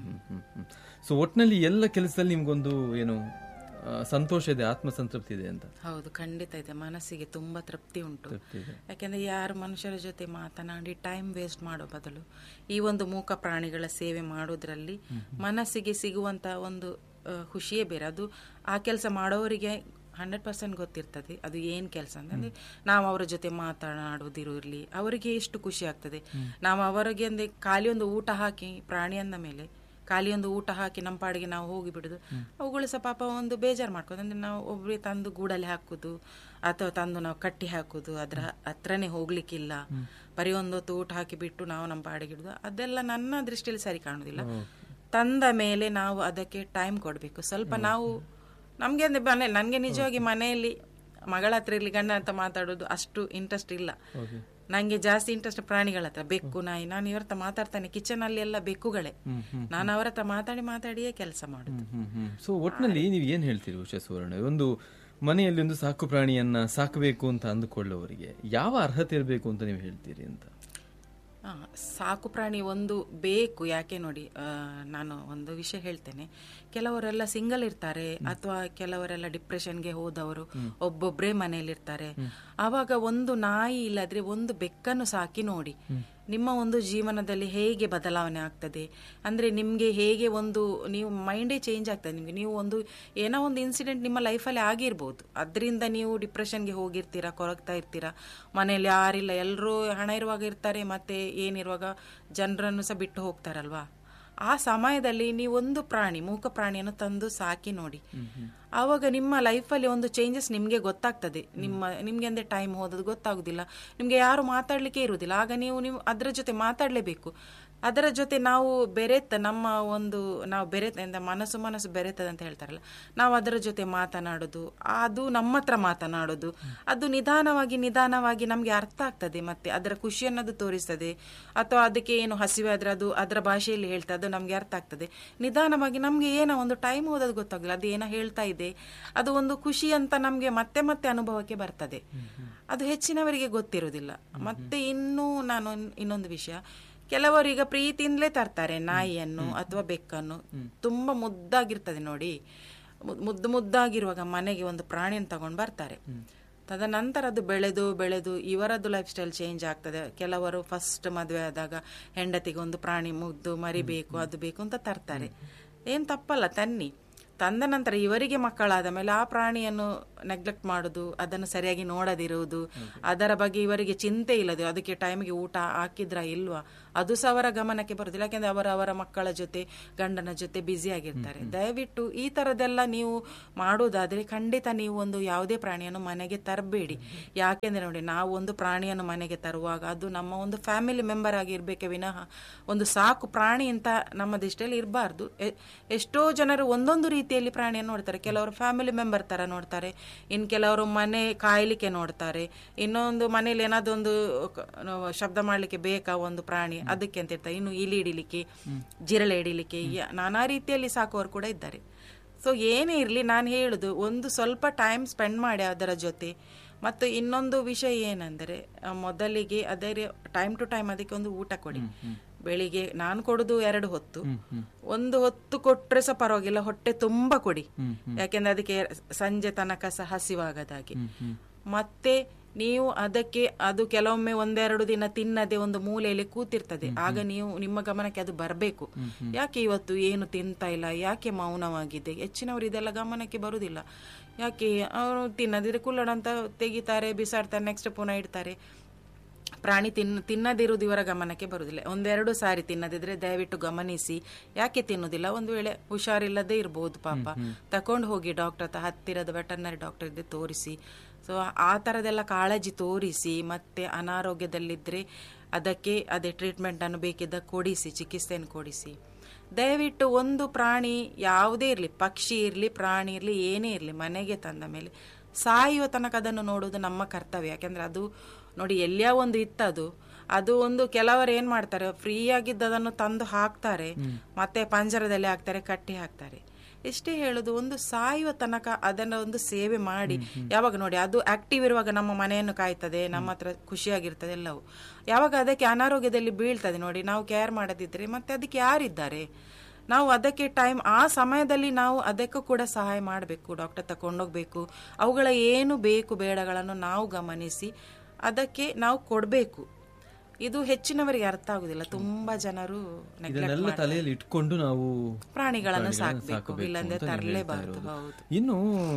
ಸೊ ಒಟ್ನಲ್ಲಿ ಎಲ್ಲ ಕೆಲಸದಲ್ಲಿ ನಿಮ್ಗೊಂದು ಏನು ಆ, ಸಂತೋಷ ಇದೆ ಆತ್ಮಸಂತೃಪ್ತಿ ಇದೆ ಅಂತ ಹೌದು ಖಂಡಿತ ಇದೆ ಮನಸ್ಸಿಗೆ ತುಂಬಾ ತೃಪ್ತಿ ಉಂಟು ತೃಪ್ತಿ ಇದೆ ಯಾಕೆಂದ್ರೆ ಯಾರು ಮನುಷ್ಯರ ಜೊತೆ ಮಾತನಾಡಿ ಟೈಮ್ ವೇಸ್ಟ್ ಮಾಡೋ ಬದಲು ಈ ಒಂದು ಮೂಕ ಪ್ರಾಣಿಗಳ ಸೇವೆ ಮಾಡೋದ್ರಲ್ಲಿ ಮನಸ್ಸಿಗೆ ಸಿಗುವಂತ ಒಂದು ಆ, ಖುಷಿಯೇ ಬೇರೆ ಅದು ಆ ಕೆಲಸ ಮಾಡೋರಿಗೆ ಹಂಡ್ರೆಡ್ ಪರ್ಸೆಂಟ್ ಗೊತ್ತಿರ್ತದೆ ಅದು ಏನ್ ಕೆಲಸ ಅಂದ್ರೆ ನಾವು ಅವರ ಜೊತೆ ಮಾತನಾಡುವುದಿರಲಿ ಅವರಿಗೆ ಎಷ್ಟು ಖುಷಿ ಆಗ್ತದೆ ನಾವು ಅವರಿಗೆ ಅಂದ್ರೆ ಖಾಲಿ ಒಂದು ಊಟ ಹಾಕಿ ಪ್ರಾಣಿ ಅಂದ ಮೇಲೆ ಖಾಲಿ ಒಂದು ಊಟ ಹಾಕಿ ನಮ್ಮ ಪಾಡಿಗೆ ನಾವು ಹೋಗಿ ಬಿಡುದು ಅವುಗಳು ಸಹ ಪಾಪ ಒಂದು ಬೇಜಾರು ಮಾಡ್ಕೋದು ಅಂದ್ರೆ ನಾವು ಒಬ್ಬರೇ ತಂದು ಗೂಡಲ್ಲಿ ಹಾಕುದು ಅಥವಾ ತಂದು ನಾವು ಕಟ್ಟಿ ಹಾಕುದು ಅದ್ರ ಹತ್ರನೇ ಹೋಗ್ಲಿಕ್ಕಿಲ್ಲ ಬರೀ ಒಂದು ಹೊತ್ತು ಊಟ ಹಾಕಿ ಬಿಟ್ಟು ನಾವು ನಮ್ಮ ಪಾಡಿಗೆ ಇಡುದು ಅದೆಲ್ಲ ನನ್ನ ದೃಷ್ಟಿಯಲ್ಲಿ ಸರಿ ಕಾಣುದಿಲ್ಲ ತಂದ ಮೇಲೆ ನಾವು ಅದಕ್ಕೆ ಟೈಮ್ ಕೊಡಬೇಕು ಸ್ವಲ್ಪ ನಾವು ನಮ್ಗೆ ಅಂದ್ರೆ ಮನೆ ನನ್ಗೆ ನಿಜವಾಗಿ ಮನೆಯಲ್ಲಿ ಮಗಳ ಹತ್ರ ಇರ್ಲಿ ಗಂಡ ಅಂತ ಮಾತಾಡೋದು ಅಷ್ಟು ಇಂಟ್ರೆಸ್ಟ್ ಇಲ್ಲ ನಂಗೆ ಜಾಸ್ತಿ ಇಂಟ್ರೆಸ್ಟ್ ಪ್ರಾಣಿಗಳ ಹತ್ರ ಬೆಕ್ಕು ನಾಯಿ ನಾನು ಇವ್ರ ಹತ್ರ ಮಾತಾಡ್ತಾನೆ ಕಿಚನ್ ಅಲ್ಲಿ ಎಲ್ಲ ಬೆಕ್ಕುಗಳೇ ನಾನು ಅವರ ಹತ್ರ ಮಾತಾಡಿ ಮಾತಾಡಿಯೇ ಕೆಲಸ ಮಾಡುದು ಸೊ ಒಟ್ನಲ್ಲಿ ನೀವು ಏನ್ ಹೇಳ್ತೀರಿ ಉಷಾ ಸುವರ್ಣ ಒಂದು ಮನೆಯಲ್ಲಿ ಒಂದು ಸಾಕು ಪ್ರಾಣಿಯನ್ನ ಸಾಕಬೇಕು ಅಂತ ಅಂದುಕೊಳ್ಳುವವರಿಗೆ ಯಾವ ಅರ್ಹತೆ ಇರಬೇಕು ಅಂತ ನೀವು ಹೇಳ್ತೀರಿ ಅಂತ ಆ, ಸಾಕು ಪ್ರಾಣಿ ಒಂದು ಬೇಕು ಯಾಕೆ ನೋಡಿ ಆ, ನಾನು ಒಂದು ವಿಷಯ ಹೇಳ್ತೇನೆ ಕೆಲವರೆಲ್ಲ ಸಿಂಗಲ್ ಇರ್ತಾರೆ ಅಥವಾ ಕೆಲವರೆಲ್ಲ ಡಿಪ್ರೆಷನ್ಗೆ ಹೋದವರು ಒಬ್ಬೊಬ್ರೇ ಮನೆಯಲ್ಲಿರ್ತಾರೆ ಆವಾಗ ಒಂದು ನಾಯಿ ಇಲ್ಲದ್ರೆ ಒಂದು ಬೆಕ್ಕನ್ನು ಸಾಕಿ ನೋಡಿ ನಿಮ್ಮ ಒಂದು ಜೀವನದಲ್ಲಿ ಹೇಗೆ ಬದಲಾವಣೆ ಆಗ್ತದೆ ಅಂದ್ರೆ ನಿಮ್ಗೆ ಹೇಗೆ ಒಂದು ನೀವು ಮೈಂಡೇ ಚೇಂಜ್ ಆಗ್ತದೆ ನಿಮ್ಗೆ ನೀವು ಒಂದು ಏನೋ ಒಂದು ಇನ್ಸಿಡೆಂಟ್ ನಿಮ್ಮ ಲೈಫಲ್ಲಿ ಆಗಿರ್ಬೋದು ಅದರಿಂದ ನೀವು ಡಿಪ್ರೆಷನ್ಗೆ ಹೋಗಿರ್ತೀರಾ ಕೊರಗ್ತಾ ಇರ್ತೀರಾ ಮನೆಯಲ್ಲಿ ಯಾರಿಲ್ಲ ಎಲ್ಲರೂ ಹಣ ಇರುವಾಗ ಇರ್ತಾರೆ ಮತ್ತೆ ಏನಿರುವಾಗ ಜನರನ್ನು ಸಹ ಬಿಟ್ಟು ಹೋಗ್ತಾರಲ್ವಾ ಆ ಸಮಯದಲ್ಲಿ ನೀವೊಂದು ಪ್ರಾಣಿ ಮೂಕ ಪ್ರಾಣಿಯನ್ನು ತಂದು ಸಾಕಿ ನೋಡಿ ಆವಾಗ ನಿಮ್ಮ ಲೈಫಲ್ಲಿ ಒಂದು ಚೇಂಜಸ್ ನಿಮಗೆ ಗೊತ್ತಾಗ್ತದೆ ನಿಮ್ಮ ನಿಮ್ಗೆ ಅಂದ್ರೆ ಟೈಮ್ ಹೋದದ್ದು ಗೊತ್ತಾಗುದಿಲ್ಲ ನಿಮ್ಗೆ ಯಾರು ಮಾತಾಡ್ಲಿಕ್ಕೆ ಇರುವುದಿಲ್ಲ ಆಗ ನೀವು ನೀವು ಅದರ ಜೊತೆ ಮಾತಾಡಲೇಬೇಕು ಅದರ ಜೊತೆ ನಾವು ಬೆರೆತ ನಮ್ಮ ಒಂದು ನಾವು ಬೆರೆತ ಎಂದ ಮನಸ್ಸು ಮನಸ್ಸು ಬೆರೆತದ ಅಂತ ಹೇಳ್ತಾರಲ್ಲ ನಾವು ಅದರ ಜೊತೆ ಮಾತನಾಡೋದು ಅದು ನಮ್ಮ ಹತ್ರ ಮಾತನಾಡೋದು ಅದು ನಿಧಾನವಾಗಿ ನಿಧಾನವಾಗಿ ನಮಗೆ ಅರ್ಥ ಆಗ್ತದೆ ಮತ್ತೆ ಅದರ ಖುಷಿಯನ್ನದು ತೋರಿಸ್ತದೆ ಅಥವಾ ಅದಕ್ಕೆ ಏನು ಹಸಿವೆ ಆದ್ರೆ ಅದು ಅದರ ಭಾಷೆಯಲ್ಲಿ ಹೇಳ್ತಾ ಅದು ನಮ್ಗೆ ಅರ್ಥ ಆಗ್ತದೆ ನಿಧಾನವಾಗಿ ನಮ್ಗೆ ಏನೋ ಒಂದು ಟೈಮ್ ಹೋದದ್ದು ಗೊತ್ತಾಗಲ್ಲ ಅದು ಏನೋ ಹೇಳ್ತಾ ಇದೆ ಅದು ಒಂದು ಖುಷಿ ಅಂತ ನಮ್ಗೆ ಮತ್ತೆ ಮತ್ತೆ ಅನುಭವಕ್ಕೆ ಬರ್ತದೆ ಅದು ಹೆಚ್ಚಿನವರಿಗೆ ಗೊತ್ತಿರುವುದಿಲ್ಲ ಮತ್ತೆ ಇನ್ನೂ ನಾನು ಇನ್ನೊಂದು ವಿಷಯ ಕೆಲವರು ಈಗ ಪ್ರೀತಿಯಿಂದಲೇ ತರ್ತಾರೆ ನಾಯಿಯನ್ನು ಅಥವಾ ಬೆಕ್ಕನ್ನು ತುಂಬಾ ಮುದ್ದಾಗಿರ್ತದೆ ನೋಡಿ ಮು- ಮುದ್ದು ಮುದ್ದಾಗಿರುವಾಗ ಮನೆಗೆ ಒಂದು ಪ್ರಾಣಿಯನ್ನು ತಗೊಂಡು ಬರ್ತಾರೆ ತದನಂತರ ಅದು ಬೆಳೆದು ಬೆಳೆದು ಇವರದ್ದು ಲೈಫ್ ಸ್ಟೈಲ್ ಚೇಂಜ್ ಆಗ್ತದೆ ಕೆಲವರು ಫಸ್ಟ್ ಮದುವೆ ಆದಾಗ ಹೆಂಡತಿಗೆ ಒಂದು ಪ್ರಾಣಿ ಮುದ್ದು ಮರಿ ಬೇಕು ಅದು ಬೇಕು ಅಂತ ತರ್ತಾರೆ ಏನ್ ತಪ್ಪಲ್ಲ ತನ್ನಿ ತಂದ ನಂತರ ಇವರಿಗೆ ಮಕ್ಕಳಾದ ಮೇಲೆ ಆ ಪ್ರಾಣಿಯನ್ನು ನೆಗ್ಲೆಕ್ಟ್ ಮಾಡುದು ಅದನ್ನು ಸರಿಯಾಗಿ ನೋಡದಿರುವುದು ಅದರ ಬಗ್ಗೆ ಇವರಿಗೆ ಚಿಂತೆ ಇಲ್ಲದೆ ಅದಕ್ಕೆ ಟೈಮಿಗೆ ಊಟ ಹಾಕಿದ್ರ ಇಲ್ವಾ ಅದು ಸಹ ಅವರ ಗಮನಕ್ಕೆ ಬರುದಿಲ್ಲ ಯಾಕೆಂದ್ರೆ ಅವರ ಅವರ ಮಕ್ಕಳ ಜೊತೆ ಗಂಡನ ಜೊತೆ ಬ್ಯುಸಿ ಆಗಿರ್ತಾರೆ ದಯವಿಟ್ಟು ಈ ತರದೆಲ್ಲ ನೀವು ಮಾಡುವುದಾದ್ರೆ ಖಂಡಿತ ನೀವು ಒಂದು ಯಾವುದೇ ಪ್ರಾಣಿಯನ್ನು ಮನೆಗೆ ತರಬೇಡಿ ಯಾಕೆಂದ್ರೆ ನೋಡಿ ನಾವು ಒಂದು ಪ್ರಾಣಿಯನ್ನು ಮನೆಗೆ ತರುವಾಗ ಅದು ನಮ್ಮ ಒಂದು ಫ್ಯಾಮಿಲಿ ಮೆಂಬರ್ ಆಗಿ ಇರ್ಬೇಕೆ ವಿನಃ ಒಂದು ಸಾಕು ಪ್ರಾಣಿ ಅಂತ ನಮ್ಮ ದೃಷ್ಟಿಯಲ್ಲಿ ಇರಬಾರ್ದು ಎಷ್ಟೋ ಜನರು ಒಂದೊಂದು ರೀತಿಯಲ್ಲಿ ಪ್ರಾಣಿಯನ್ನು ನೋಡ್ತಾರೆ ಕೆಲವರು ಫ್ಯಾಮಿಲಿ ಮೆಂಬರ್ ತರ ನೋಡ್ತಾರೆ ಇನ್ ಕೆಲವರು ಮನೆ ಕಾಯ್ಲಿಕ್ಕೆ ನೋಡ್ತಾರೆ ಇನ್ನೊಂದು ಮನೇಲಿ ಏನಾದ್ರು ಒಂದು ಕ- ಶಬ್ದ ಮಾಡ್ಲಿಕ್ಕೆ ಬೇಕಾ ಒಂದು ಪ್ರಾಣಿ ಅದಕ್ಕೆ ಅಂತ ಇರ್ತಾರೆ ಇನ್ನು ಇಲಿ ಹಿಡಿಲಿಕ್ಕೆ ಜಿರಳೆ ಹಿಡಿಲಿಕ್ಕೆ ಯ- ನಾನಾ ರೀತಿಯಲ್ಲಿ ಸಾಕುವವರು ಕೂಡ ಇದ್ದಾರೆ ಸೊ ಏನೇ ಇರಲಿ ನಾನು ಹೇಳುದು ಒಂದು ಸ್ವಲ್ಪ ಟೈಮ್ ಸ್ಪೆಂಡ್ ಮಾಡಿ ಅದರ ಜೊತೆ ಮತ್ತು ಇನ್ನೊಂದು ವಿಷಯ ಏನಂದ್ರೆ ಆ, ಮೊದಲಿಗೆ ಅದೇ ಟೈಮ್ ಟು ಟೈಮ್ ಅದಕ್ಕೆ ಒಂದು ಊಟ ಕೊಡಿ ಬೆಳಿಗ್ಗೆ ನಾನು ಕೊಡುದು ಎರಡು ಹೊತ್ತು ಒಂದು ಹೊತ್ತು ಕೊಟ್ರೆ ಸಹ ಪರವಾಗಿಲ್ಲ ಹೊಟ್ಟೆ ತುಂಬಾ ಕೊಡಿ ಯಾಕೆಂದ್ರೆ ಅದಕ್ಕೆ ಸಂಜೆ ತನಕ ಸಹ ಹಸಿವಾಗದಾಗೆ ಮತ್ತೆ ನೀವು ಅದಕ್ಕೆ ಅದು ಕೆಲವೊಮ್ಮೆ ಒಂದೆರಡು ದಿನ ತಿನ್ನದೆ ಒಂದು ಮೂಲೆಯಲ್ಲಿ ಕೂತಿರ್ತದೆ ಆಗ ನೀವು ನಿಮ್ಮ ಗಮನಕ್ಕೆ ಅದು ಬರಬೇಕು ಯಾಕೆ ಇವತ್ತು ಏನು ತಿಂತಾ ಇಲ್ಲ ಯಾಕೆ ಮೌನವಾಗಿದೆ ಹೆಚ್ಚಿನವರು ಇದೆಲ್ಲ ಗಮನಕ್ಕೆ ಬರುದಿಲ್ಲ ಯಾಕೆ ಅವರು ತಿನ್ನದಿದ್ರೆ ಕುಲ್ಲಡ ಅಂತ ತೆಗಿತಾರೆ ಬಿಸಾಡ್ತಾರೆ ನೆಕ್ಸ್ಟ್ ಪುನಃ ಇಡ್ತಾರೆ ಪ್ರಾಣಿ ತಿನ್ನ ತಿನ್ನದಿರುವುದು ಇವರ ಗಮನಕ್ಕೆ ಬರುವುದಿಲ್ಲ ಒಂದೆರಡು ಸಾರಿ ತಿನ್ನದಿದ್ರೆ ದಯವಿಟ್ಟು ಗಮನಿಸಿ ಯಾಕೆ ತಿನ್ನುವುದಿಲ್ಲ ಒಂದು ವೇಳೆ ಹುಷಾರಿಲ್ಲದೆ ಇರಬಹುದು ಪಾಪ ತಕೊಂಡು ಹೋಗಿ ಡಾಕ್ಟರ್ ಹತ್ರ ಹತ್ತಿರದ ವೆಟರ್ನರಿ ಡಾಕ್ಟರ್ ಇದ್ದೆ ತೋರಿಸಿ ಸೊ ಆ ಥರದೆಲ್ಲ ಕಾಳಜಿ ತೋರಿಸಿ ಮತ್ತೆ ಅನಾರೋಗ್ಯದಲ್ಲಿದ್ದರೆ ಅದಕ್ಕೆ ಅದೇ ಟ್ರೀಟ್ಮೆಂಟ್ ಅನ್ನು ಬೇಕಿದ್ದ ಕೊಡಿಸಿ ಚಿಕಿತ್ಸೆಯನ್ನು ಕೊಡಿಸಿ ದಯವಿಟ್ಟು ಒಂದು ಪ್ರಾಣಿ ಯಾವುದೇ ಇರಲಿ ಪಕ್ಷಿ ಇರಲಿ ಪ್ರಾಣಿ ಇರಲಿ ಏನೇ ಇರಲಿ ಮನೆಗೆ ತಂದ ಮೇಲೆ ಸಾಯುವ ತನಕ ಅದನ್ನು ನೋಡುವುದು ನಮ್ಮ ಕರ್ತವ್ಯ ಯಾಕೆಂದ್ರೆ ಅದು ನೋಡಿ ಎಲ್ಲಿಯೋ ಒಂದು ಇತ್ತದು ಅದು ಒಂದು ಕೆಲವರು ಏನ್ ಮಾಡ್ತಾರೆ ಫ್ರೀ ಆಗಿದ್ದದನ್ನು ತಂದು ಹಾಕ್ತಾರೆ ಮತ್ತೆ ಪಂಜರದಲ್ಲಿ ಹಾಕ್ತಾರೆ ಕಟ್ಟಿ ಹಾಕ್ತಾರೆ ಇಷ್ಟೇ ಹೇಳುದು ಒಂದು ಸಾಯುವ ತನಕ ಅದನ್ನ ಒಂದು ಸೇವೆ ಮಾಡಿ ಯಾವಾಗ ನೋಡಿ ಅದು ಆಕ್ಟಿವ್ ಇರುವಾಗ ನಮ್ಮ ಮನೆಯನ್ನು ಕಾಯ್ತದೆ ನಮ್ಮ ಹತ್ರ ಖುಷಿಯಾಗಿರ್ತದೆ ಎಲ್ಲವೂ ಯಾವಾಗ ಅದಕ್ಕೆ ಅನಾರೋಗ್ಯದಲ್ಲಿ ಬೀಳ್ತದೆ ನೋಡಿ ನಾವು ಕೇರ್ ಮಾಡದಿದ್ರೆ ಮತ್ತೆ ಅದಕ್ಕೆ ಯಾರಿದ್ದಾರೆ ನಾವು ಅದಕ್ಕೆ ಟೈಮ್ ಆ ಸಮಯದಲ್ಲಿ ನಾವು ಅದಕ್ಕೂ ಕೂಡ ಸಹಾಯ ಮಾಡಬೇಕು ಡಾಕ್ಟರ್ ತಕೊಂಡೋಗ್ಬೇಕು ಅವುಗಳ ಏನು ಬೇಕು ಬೇಡಗಳನ್ನು ನಾವು ಗಮನಿಸಿ ಅದಕ್ಕೆ ನಾವು ಕೊಡಬೇಕು ಇದು ಹೆಚ್ಚಿನವರಿಗೆ ಅರ್ಥ ಆಗುದಿಲ್ಲ ತುಂಬಾ ಜನರು neglect ಇದನ್ನೆಲ್ಲ ತಲೆಯಲ್ಲಿ ಇಟ್ಕೊಂಡು ನಾವು ಪ್ರಾಣಿಗಳನ್ನು ಪ್ರಾಣಿಗಳನ್ನ ಸಾಕ್ಬೇಕು ಸಾಕಬೇಕು ಇಲ್ಲಂದ್ರೆ ಅಂತ ನೀವು ಹೇಳ್ತಾ ತರಲೇಬಾರದು ಇರೋದು. ಹೌದು ಇನ್ನು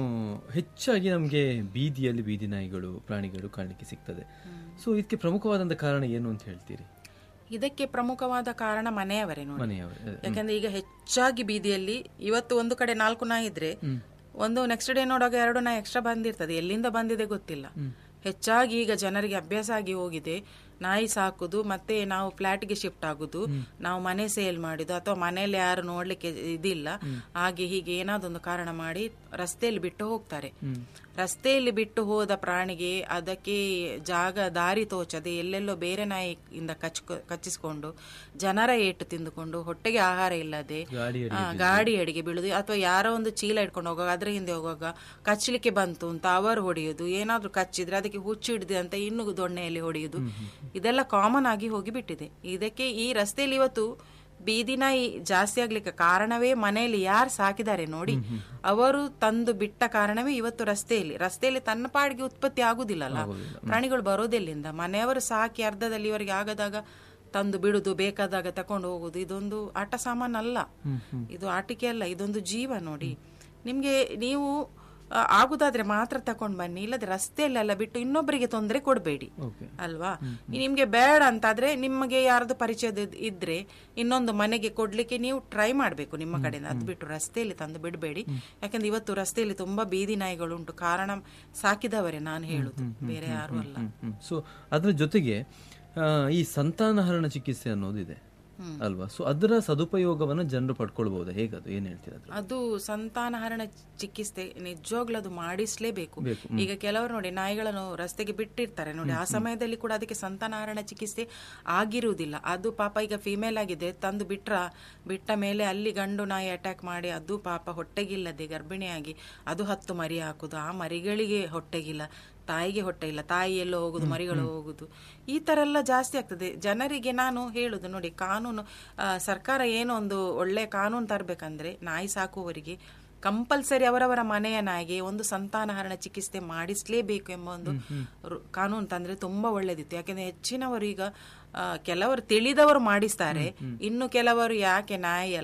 ಹೆಚ್ಚಾಗಿ ನಮಗೆ ಬೀದಿಯಲ್ಲಿ ಬೀದಿ ನಾಯಿಗಳು ಪ್ರಾಣಿಗಳು ಕಾಣಲಿಕ್ಕೆ ಸಿಗ್ತದೆ ಸೊ ಇದಕ್ಕೆ ಪ್ರಮುಖವಾದಂತ ಕಾರಣ ಏನು ಅಂತ ಹೇಳ್ತೀರಿ ಇದಕ್ಕೆ ಪ್ರಮುಖವಾದ ಕಾರಣ ಮನೆಯವರೇ ನೋಡಿ ಮನೆಯವರು ಯಾಕಂದ್ರೆ ಈಗ ಹೆಚ್ಚಾಗಿ ಬೀದಿಯಲ್ಲಿ ಇವತ್ತು ಒಂದು ಕಡೆ ನಾಲ್ಕು ನಾಯಿ ಇದ್ರೆ ಒಂದು ನೆಕ್ಸ್ಟ್ ಡೇ ನೋಡುವಾಗ ಎರಡು ನಾಯಿ ಎಕ್ಸ್ಟ್ರಾ ಬಂದಿರ್ತದೆ ಎಲ್ಲಿಂದ ಬಂದಿದೆ ಗೊತ್ತಿಲ್ಲ ಹೆಚ್ಚಾಗಿ ಈಗ ಜನರಿಗೆ ಅಭ್ಯಾಸ ಆಗಿ ಹೋಗಿದೆ ನಾಯಿ ಸಾಕುದು ಮತ್ತೆ ನಾವು ಫ್ಲಾಟ್ಗೆ ಶಿಫ್ಟ್ ಆಗುದು ನಾವು ಮನೆ ಸೇಲ್ ಮಾಡಿದ್ದು ಅಥವಾ ಮನೆಯಲ್ಲಿ ಯಾರು ನೋಡ್ಲಿಕ್ಕೆ ಇದಿಲ್ಲ ಹಾಗೆ ಹೀಗೆ ಏನಾದೊಂದು ಕಾರಣ ಮಾಡಿ ರಸ್ತೆಯಲ್ಲಿ ಬಿಟ್ಟು ಹೋಗ್ತಾರೆ ರಸ್ತೆಯಲ್ಲಿ ಬಿಟ್ಟು ಹೋದ ಪ್ರಾಣಿಗೆ ಅದಕ್ಕೆ ಜಾಗ ದಾರಿ ತೋಚದೆ ಎಲ್ಲೆಲ್ಲೋ ಬೇರೆ ನಾಯಿಯಿಂದ ಕಚ್ ಕಚ್ಚಿಸ್ಕೊಂಡು ಜನರ ಏಟು ತಿಂದುಕೊಂಡು ಹೊಟ್ಟೆಗೆ ಆಹಾರ ಇಲ್ಲದೆ ಗಾಡಿ ಆ, ಗಾಡಿ ಅಡಿಗೆ ಬೀಳುದು ಅಥವಾ ಯಾರೋ ಒಂದು ಚೀಲ ಇಟ್ಕೊಂಡು ಹೋಗುವಾಗ ಅದ್ರ ಹಿಂದೆ ಹೋಗುವಾಗ ಕಚ್ಚಲಿಕ್ಕೆ ಬಂತು ಅಂತ ಅವರು ಹೊಡೆಯುದು ಏನಾದ್ರೂ ಕಚ್ಚಿದ್ರೆ ಅದಕ್ಕೆ ಹುಚ್ಚು ಹಿಡಿದೆ ಅಂತ ಇನ್ನು ದೊಣ್ಣೆಯಲ್ಲಿ ಹೊಡೆಯುದು ಇದೆಲ್ಲ ಕಾಮನ್ ಆಗಿ ಹೋಗಿ ಬಿಟ್ಟಿದೆ ಇದಕ್ಕೆ ಈ ರಸ್ತೆಯಲ್ಲಿ ಇವತ್ತು ಬೀದಿ ನಾಯಿ ಜಾಸ್ತಿ ಆಗ್ಲಿಕ್ಕೆ ಕಾರಣವೇ ಮನೆಯಲ್ಲಿ ಯಾರು ಸಾಕಿದ್ದಾರೆ ನೋಡಿ ಅವರು ತಂದು ಬಿಟ್ಟ ಕಾರಣವೇ ಇವತ್ತು ರಸ್ತೆಯಲ್ಲಿ ರಸ್ತೆಯಲ್ಲಿ ತನ್ನ ಪಾಡಿಗೆ ಉತ್ಪತ್ತಿ ಆಗುದಿಲ್ಲಲ್ಲ ಪ್ರಾಣಿಗಳು ಬರೋದೆಲ್ಲಿಂದ ಮನೆಯವರು ಸಾಕಿ ಅರ್ಧದಲ್ಲಿ ಇವರಿಗೆ ಆಗದಾಗ ತಂದು ಬಿಡುದು ಬೇಕಾದಾಗ ತಕೊಂಡು ಹೋಗುದು ಇದೊಂದು ಆಟ ಸಾಮಾನಲ್ಲ ಇದು ಆಟಿಕೆ ಅಲ್ಲ ಇದೊಂದು ಜೀವ ನೋಡಿ ನಿಮ್ಗೆ ನೀವು ಆ, ಆಗುದಾದ್ರೆ ಮಾತ್ರ ತಕೊಂಡ್ ಬನ್ನಿ ಇಲ್ಲದೆ ರಸ್ತೆಯಲ್ಲೆಲ್ಲ ಬಿಟ್ಟು ಇನ್ನೊಬ್ಬರಿಗೆ ತೊಂದರೆ ಕೊಡಬೇಡಿ ಓಕೆ ಅಲ್ವಾ ನಿಮ್ಗೆ ಬೇಡ ಅಂತಾದ್ರೆ ನಿಮಗೆ ಯಾರ್ದು ಪರಿಚಯದ ಇದ್- ಇದ್ರೆ ಇನ್ನೊಂದು ಮನೆಗೆ ಕೊಡ್ಲಿಕ್ಕೆ ನೀವು ಟ್ರೈ ಮಾಡ್ಬೇಕು ನಿಮ್ಮ ಕಡೆಯಿಂದ ಅದು ಬಿಟ್ಟು ರಸ್ತೆಯಲ್ಲಿ ತಂದು ಬಿಡಬೇಡಿ ಯಾಕಂದ್ರೆ ಇವತ್ತು ರಸ್ತೆಯಲ್ಲಿ ತುಂಬಾ ಬೀದಿ ನಾಯಿಗಳು ಉಂಟು ಕಾರಣ ಸಾಕಿದವರೇ ನಾನು ಹೇಳುದು ಬೇರೆ ಯಾರು ಅಲ್ಲ ಸೊ ಅದ್ರ ಜೊತೆಗೆ ಆ, ಈ ಸಂತಾನಹರಣ ಚಿಕಿತ್ಸೆ ಅನ್ನೋದಿದೆ ಅಲ್ವಾ ಸೊ ಅದರ ಸದುಪಯೋಗವನ್ನ ಜನರು ಪಡ್ಕೊಳ್ಬಹುದಾ ಹೇಗದು ಏನ್ ಹೇಳ್ತೀರಾ ಅದ್ರ ಅದು ಸಂತಾನಹರಣ ಚಿಕಿತ್ಸೆ ನಿಜವಾಗ್ಲೂ ಅದು ಮಾಡಿಸ್ಲೇಬೇಕು ಬೇಕು, ಈಗ ಕೆಲವರು ನೋಡಿ ನಾಯಿಗಳನ್ನು ರಸ್ತೆಗೆ ಬಿಟ್ಟಿರ್ತಾರೆ ನೋಡಿ ಆ ಸಮಯದಲ್ಲಿ ಕೂಡ ಅದಕ್ಕೆ ಸಂತಾನಹರಣ ಚಿಕಿತ್ಸೆ ಆಗಿರುವುದಿಲ್ಲ ಅದು ಪಾಪ ಈಗ ಫಿಮೇಲ್ ಆಗಿದೆ ತಂದು ಬಿಟ್ರ ಬಿಟ್ಟ ಮೇಲೆ ಅಲ್ಲಿ ಗಂಡು ನಾಯಿ ಅಟ್ಯಾಕ್ ಮಾಡಿ ಅದು ಪಾಪ ಹೊಟ್ಟೆಗಿಲ್ಲದೆ ಗರ್ಭಿಣಿಯಾಗಿ ಅದು ಹತ್ತು ಮರಿ ಹಾಕುದು ಆ ಮರಿಗಳಿಗೆ ಹೊಟ್ಟೆಗಿಲ್ಲ ತಾಯಿಗೆ ಹೊಟ್ಟೆ ಇಲ್ಲ ತಾಯಿ ಎಲ್ಲೋ ಹೋಗುದು ಮರಿಗಳು ಹೋಗುದು ಈ ತರ ಎಲ್ಲ ಜಾಸ್ತಿ ಆಗ್ತದೆ ಜನರಿಗೆ ನಾನು ಹೇಳುದು ನೋಡಿ ಕಾನೂನು ಆ, ಸರ್ಕಾರ ಏನೋ ಒಂದು ಒಳ್ಳೆ ಕಾನೂನು ತರಬೇಕಂದ್ರೆ ನಾಯಿ ಸಾಕುವವರಿಗೆ ಕಂಪಲ್ಸರಿ ಅವರವರ ಮನೆಯ ನಾಯಿಗೆ ಒಂದು ಸಂತಾನಹರಣ ಚಿಕಿತ್ಸೆ ಮಾಡಿಸ್ಲೇಬೇಕು ಎಂಬ ಒಂದು ರು- ಕಾನೂನು ತಂದ್ರೆ ತುಂಬಾ ಒಳ್ಳೇದಿತ್ತು ಯಾಕೆಂದ್ರೆ ಹೆಚ್ಚಿನವರು ಈಗ ಆ, ಕೆಲವರು ತಿಳಿದವರು ಮಾಡಿಸ್ತಾರೆ ಇನ್ನು ಕೆಲವರು ಯಾಕೆ ನಾಯಿ ಅಲ್ಲ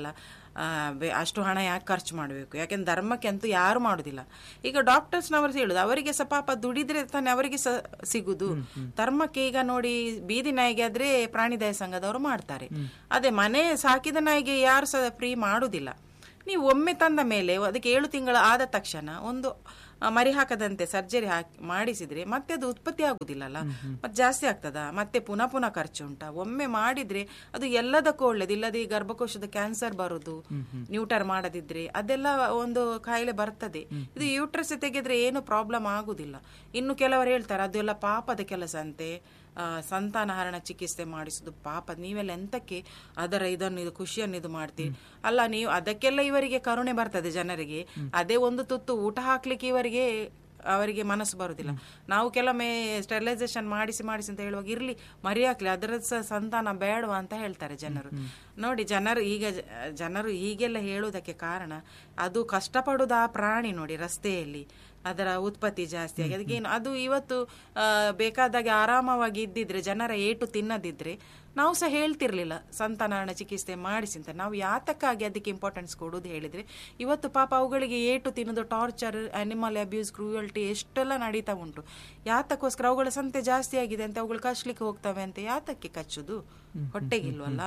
ಆ, ಬೆ- ಅಷ್ಟು ಹಣ ಯಾಕೆ ಖರ್ಚು ಮಾಡಬೇಕು ಯಾಕೆಂದ್ರೆ ಧರ್ಮಕ್ಕೆ ಅಂತೂ ಯಾರು ಮಾಡುದಿಲ್ಲ ಈಗ ಡಾಕ್ಟರ್ಸ್ನವರು ಹೇಳುದು ಅವರಿಗೆ ಸಹ ಪಾಪ ದುಡಿದ್ರೆ ತಾನೇ ಅವರಿಗೆ ಸಹ ಸಿಗುದು ಧರ್ಮಕ್ಕೆ ಈಗ ನೋಡಿ ಬೀದಿ ನಾಯಿಗೆ ಆದ್ರೆ ಪ್ರಾಣಿ ದಯ ಸಂಘದವರು ಮಾಡ್ತಾರೆ ಅದೇ ಮನೆ ಸಾಕಿದ ನಾಯಿಗೆ ಯಾರು ಸಹ ಫ್ರೀ ಮಾಡುದಿಲ್ಲ ನೀವು ಒಮ್ಮೆ ತಂದ ಮೇಲೆ ಅದಕ್ಕೆ ಏಳು ತಿಂಗಳು ಆದ ತಕ್ಷಣ ಒಂದು ಆ, ಮರಿ ಹಾಕದಂತೆ ಸರ್ಜರಿ ಹಾಕಿ ಮಾಡಿಸಿದ್ರೆ ಮತ್ತೆ ಅದು ಉತ್ಪತ್ತಿ ಆಗುದಿಲ್ಲಲ್ಲ ಮತ್ತೆ ಜಾಸ್ತಿ ಆಗ್ತದ ಮತ್ತೆ ಪುನಃ ಪುನಃ ಖರ್ಚು ಉಂಟಾ ಒಮ್ಮೆ ಮಾಡಿದ್ರೆ ಅದು ಎಲ್ಲದಕ್ಕೂ ಒಳ್ಳೇದು ಇಲ್ಲದೆ ಈ ಗರ್ಭಕೋಶದ ಕ್ಯಾನ್ಸರ್ ಬರುದು ನ್ಯೂಟರ್ ಮಾಡದಿದ್ರೆ ಅದೆಲ್ಲ ಒಂದು ಕಾಯಿಲೆ ಬರ್ತದೆ ಇದು ಯೂಟ್ರಸ್ ತೆಗೆದ್ರೆ ಏನು ಪ್ರಾಬ್ಲಮ್ ಆಗುದಿಲ್ಲ ಇನ್ನು ಕೆಲವರು ಹೇಳ್ತಾರೆ ಅದೆಲ್ಲ ಪಾಪದ ಕೆಲಸ ಅಂತೆ ಆ, ಸಂತಾನಹರಣ ಚಿಕಿತ್ಸೆ ಮಾಡಿಸುದು ಪಾಪ ನೀವೆಲ್ಲ ಎಂತಕ್ಕೆ ಅದರ ಇದನ್ನು ಇದು ಖುಷಿಯನ್ನು ಇದು ಮಾಡ್ತೀರಿ ಅಲ್ಲ ನೀವು ಅದಕ್ಕೆಲ್ಲ ಇವರಿಗೆ ಕರುಣೆ ಬರ್ತದೆ ಜನರಿಗೆ ಅದೇ ಒಂದು ತುತ್ತು ಊಟ ಹಾಕ್ಲಿಕ್ಕೆ ಇವರಿಗೆ ಅವರಿಗೆ ಮನಸ್ಸು ಬರುದಿಲ್ಲ ನಾವು ಕೆಲವೊಮ್ಮೆ ಸ್ಟೆರಿಲೈಸೇಷನ್ ಮಾಡಿಸಿ ಮಾಡಿಸಿ ಅಂತ ಹೇಳುವಾಗ ಇರ್ಲಿ ಮರಿ ಹಾಕ್ಲಿ ಅದರ ಸಹ ಸಂತಾನ ಬೇಡವಾ ಅಂತ ಹೇಳ್ತಾರೆ ಜನರು ನೋಡಿ ಜನರು ಈಗ ಜ- ಜನರು ಹೀಗೆಲ್ಲ ಹೇಳುವುದಕ್ಕೆ ಕಾರಣ ಅದು ಕಷ್ಟಪಡುವುದು ಆ ಪ್ರಾಣಿ ನೋಡಿ ರಸ್ತೆಯಲ್ಲಿ ಅದರ ಉತ್ಪತ್ತಿ ಜಾಸ್ತಿ ಆಗಿ ಅದಕ್ಕೇನು ಅದು ಇವತ್ತು ಆ, ಬೇಕಾದಾಗೆ ಆರಾಮವಾಗಿ ಇದ್ದಿದ್ರೆ ಜನರ ಏಟು ತಿನ್ನದಿದ್ರೆ ನಾವು ಸಹ ಹೇಳ್ತಿರ್ಲಿಲ್ಲ ಸಂತಾನಹರಣ ಚಿಕಿತ್ಸೆ ಮಾಡಿಸಿ ಅಂತ ನಾವು ಯಾತಕ್ಕಾಗಿ ಅದಕ್ಕೆ ಇಂಪಾರ್ಟೆನ್ಸ್ ಕೊಡೋದು ಹೇಳಿದ್ರೆ ಇವತ್ತು ಪಾಪ ಅವುಗಳಿಗೆ ಏಟು ತಿನ್ನೋದು ಟಾರ್ಚರ್ ಅನಿಮಲ್ ಅಬ್ಯೂಸ್ ಕ್ರೂಯಲ್ಟಿ ಎಷ್ಟೆಲ್ಲ ನಡೀತಾ ಉಂಟು ಯಾತಕ್ಕೋಸ್ಕರ ಅವುಗಳ ಸಂತೆ ಜಾಸ್ತಿ ಆಗಿದೆ ಅಂತ ಅವುಗಳು ಕಚ್ಲಿಕ್ಕೆ ಹೋಗ್ತವೆ ಅಂತ ಯಾತಕ್ಕೆ ಕಚ್ಚುದು ಹೊಟ್ಟೆಗಿಲ್ವಲ್ಲ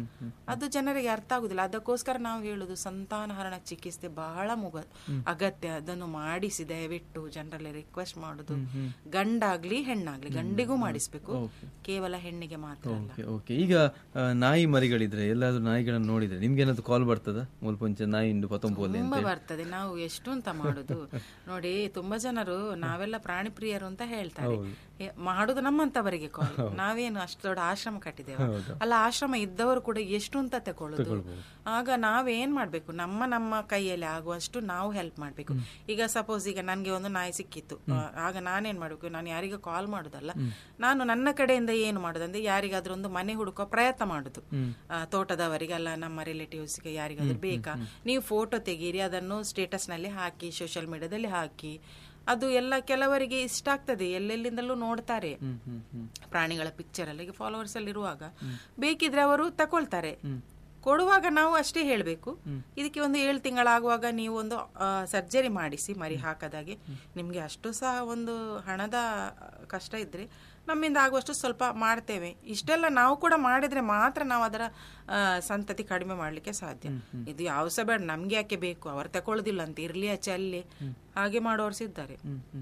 ಅದು ಜನರಿಗೆ ಅರ್ಥ ಆಗುದಿಲ್ಲ ಅದಕ್ಕೋಸ್ಕರ ನಾವು ಹೇಳುದು ಸಂತಾನಹರಣ ಚಿಕಿತ್ಸೆ ಬಹಳ ಮುಗ ಅಗತ್ಯ ಅದನ್ನು ಮಾಡಿಸಿ ದಯವಿಟ್ಟು ಜನರಲ್ಲಿ ರಿಕ್ವೆಸ್ಟ್ ಮಾಡುದು ಗಂಡಾಗ್ಲಿ ಹೆಣ್ಣಾಗ್ಲಿ ಗಂಡಿಗೂ ಮಾಡಿಸ್ಬೇಕು ಕೇವಲ ಹೆಣ್ಣಿಗೆ ಮಾತ್ರ ಅಲ್ಲ ಓಕೆ ಓಕೆ ಈಗ ಆ, ನಾಯಿ ಮರಿಗಳಿದ್ರೆ ಎಲ್ಲಾದ್ರೂ ನಾಯಿಗಳನ್ನ ನೋಡಿದ್ರೆ ನಿಮ್ಗೆ ಏನಾದ್ರು ಕಾಲ್ ಬರ್ತದ ಮುಲ್ಪೊಂಚ ನಾಯಿ ಇಂಡು ಪತೊಂಪೋಲೆ ಅಂತ ತುಂಬಾ ಬರ್ತದೆ ನಾವು ಎಷ್ಟು ಅಂತ ಮಾಡುದು ನೋಡಿ ತುಂಬಾ ಜನರು ನಾವೆಲ್ಲ ಪ್ರಾಣಿ ಪ್ರಿಯರು ಅಂತ ಹೇಳ್ತಾರೆ ಏ, ಮಾಡುದು ನಮ್ಮಂತವರಿಗೆ ಕಾಲ್ ನಾವೇನು ಅಷ್ಟು ದೊಡ್ಡ ಆಶ್ರಮ ಕಟ್ಟಿದ್ದೇವೆ ಅಲ್ಲ ಆಶ್ರಮ ಇದ್ದವರು ಕೂಡ ಎಷ್ಟು ಅಂತ ತಕೊಳ್ಳುದು ಆಗ ನಾವೇನ್ ಮಾಡ್ಬೇಕು ನಮ್ಮ ನಮ್ಮ ಕೈಯಲ್ಲಿ ಆಗುವಷ್ಟು ನಾವು ಹೆಲ್ಪ್ ಮಾಡ್ಬೇಕು ಈಗ ಸಪೋಸ್ ಈಗ ನನ್ಗೆ ಒಂದು ನಾಯಿ ಸಿಕ್ಕಿತ್ತು ಆ, ಆಗ ನಾನೇನ್ ಮಾಡ್ಬೇಕು ನಾನು ಯಾರಿಗೂ ಕಾಲ್ ಮಾಡುದಲ್ಲ ನಾನು ನನ್ನ ಕಡೆಯಿಂದ ಏನು ಮಾಡುದಂದ್ರೆ ಯಾರಿಗಾದ್ರೂ ಒಂದು ಮನೆ ಹುಡುಕೋ ಪ್ರಯತ್ನ ಮಾಡುದು ಆ, ತೋಟದವರಿಗೆ ಅಲ್ಲ ನಮ್ಮ ರಿಲೇಟಿವ್ಸ್ಗೆ ಯಾರಿಗಾದ್ರೂ ಬೇಕಾ ನೀವು ಫೋಟೋ ತೆಗೀರಿ ಅದನ್ನು ಸ್ಟೇಟಸ್ ನಲ್ಲಿ ಹಾಕಿ ಸೋಷಿಯಲ್ ಮೀಡಿಯಾದಲ್ಲಿ ಹಾಕಿ ಅದು ಎಲ್ಲ ಕೆಲವರಿಗೆ ಇಷ್ಟ ಆಗ್ತದೆ ಎಲ್ಲೆಲ್ಲಿಂದಲೂ ನೋಡ್ತಾರೆ ಪ್ರಾಣಿಗಳ ಪಿಕ್ಚರ್ ಅಲ್ಲಿ ಫಾಲೋವರ್ಸ್ ಅಲ್ಲಿ ಇರುವಾಗ ಬೇಕಿದ್ರೆ ಅವರು ತಕೊಳ್ತಾರೆ ಕೊಡುವಾಗ ನಾವು ಅಷ್ಟೇ ಹೇಳಬೇಕು ಇದಕ್ಕೆ ಒಂದು ಏಳು ತಿಂಗಳಾಗುವಾಗ ನೀವು ಒಂದು ಸರ್ಜರಿ ಮಾಡಿಸಿ ಮರಿ ಹಾಕದಾಗೆ ನಿಮ್ಗೆ ಅಷ್ಟು ಸಹ ಒಂದು ಹಣದ ಕಷ್ಟ ಇದ್ರೆ ನಮ್ಮಿಂದ ಆಗುವಷ್ಟು ಸ್ವಲ್ಪ ಮಾಡ್ತೇವೆ ಇಷ್ಟೆಲ್ಲ ನಾವು ಕೂಡ ಮಾಡಿದ್ರೆ ಮಾತ್ರ ನಾವು ಅದರ ಆ, ಸಂತತಿ ಕಡಿಮೆ ಮಾಡ್ಲಿಕ್ಕೆ ಸಾಧ್ಯ ಇದು ಯಾವ ಸಹ ಬೇಡ ನಮ್ಗೆ ಯಾಕೆ ಬೇಕು ಅವ್ರು ತಕೊಳ್ಳೋದಿಲ್ಲ ಅಂತ ಇರ್ಲಿ ಆಚೆ ಅಲ್ಲಿ ಹಾಗೆ ಮಾಡೋರ್ಸ್ ಇದ್ದಾರೆ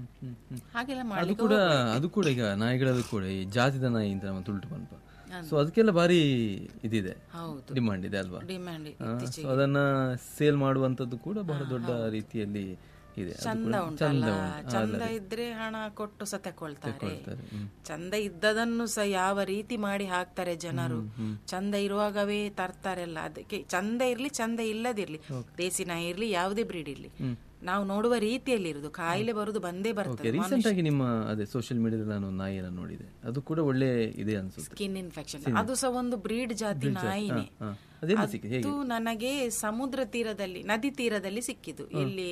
ಹಾಗೆಲ್ಲ ಅದು ಮಾಡ್ಲಿಕ್ಕೆ ಕೂಡ ಅದು ಕೂಡ ಈಗ ನಾಯಿಗಳದ್ದು ಕೂಡ ಈ ಜಾತಿದ ನಾಯಿ ಅಂತ ನಮ್ಮ ತುಳುಟು ಪಂಪ ಸೊ ಅದಕ್ಕೆಲ್ಲ ಭಾರಿ ಇದಿದೆ ಹೌದು ಡಿಮಾಂಡ್ ಇದೆ ಅಲ್ವಾ ಡಿಮ್ಯಾಂಡ್ ಸೊ ಅದನ್ನ ಸೇಲ್ ಮಾಡುವಂತದ್ದು ಕೂಡ ಬಹಳ ದೊಡ್ಡ ರೀತಿಯಲ್ಲಿ ಇದೆ ಅದು ಚಂದ ಕೂಡ ಉಂಟಲ್ಲ ಚಂದ ಇದ್ರೆ ಹಣ ಕೊಟ್ಟು ಸಹ ತಕೊಳ್ತಾರೆ ಹ್ಮ್. ಚಂದ ಇದ್ದದನ್ನು ಸಹ ಯಾವ ರೀತಿ ಮಾಡಿ ಹಾಕ್ತಾರೆ ಜನರು ಚಂದ ಇರುವಾಗವೇ ತರ್ತಾರೆಲ್ಲ ಅದಕ್ಕೆ ಚಂದ ಇರ್ಲಿ ಚಂದ ಇಲ್ಲದಿರ್ಲಿ ದೇಸಿ ನಾಯಿ ಇರ್ಲಿ ಯಾವುದೇ ಬ್ರೀಡ್ ಇರ್ಲಿ ನಾವು ನೋಡುವ ರೀತಿಯಲ್ಲಿ ಇರುದು ಕಾಯಿಲೆ ಬರುದು ಬಂದೇ ಬರ್ತದೆ ರೀಸೆಂಟ್ ಆಗಿ ನಿಮ್ಮ ಅದೇ ಸೋಷಿಯಲ್ ಮೀಡಿಯಾದಲ್ಲಿ ನಾನು ನಾಯಿಯನ್ನ ನೋಡಿದೆ ಅದು ಕೂಡ ಒಳ್ಳೆ ಇದೆ ಅನ್ಸುತ್ತೆ ಸ್ಕಿನ್ ಇನ್ಫೆಕ್ಷನ್ ಅದು ಸಹ ಒಂದು ಬ್ರೀಡ್ ಜಾತಿ ನಾಯಿನೇ ಹಾ. ಅದೆಲ್ಲ ಸಿಕ್ಕಿ ಹೇಗೆ ಅದು ನನಗೆ ಸಮುದ್ರ ತೀರದಲ್ಲಿ ನದಿ ತೀರದಲ್ಲಿ ಸಿಕ್ಕಿದ್ದು ಇಲ್ಲಿ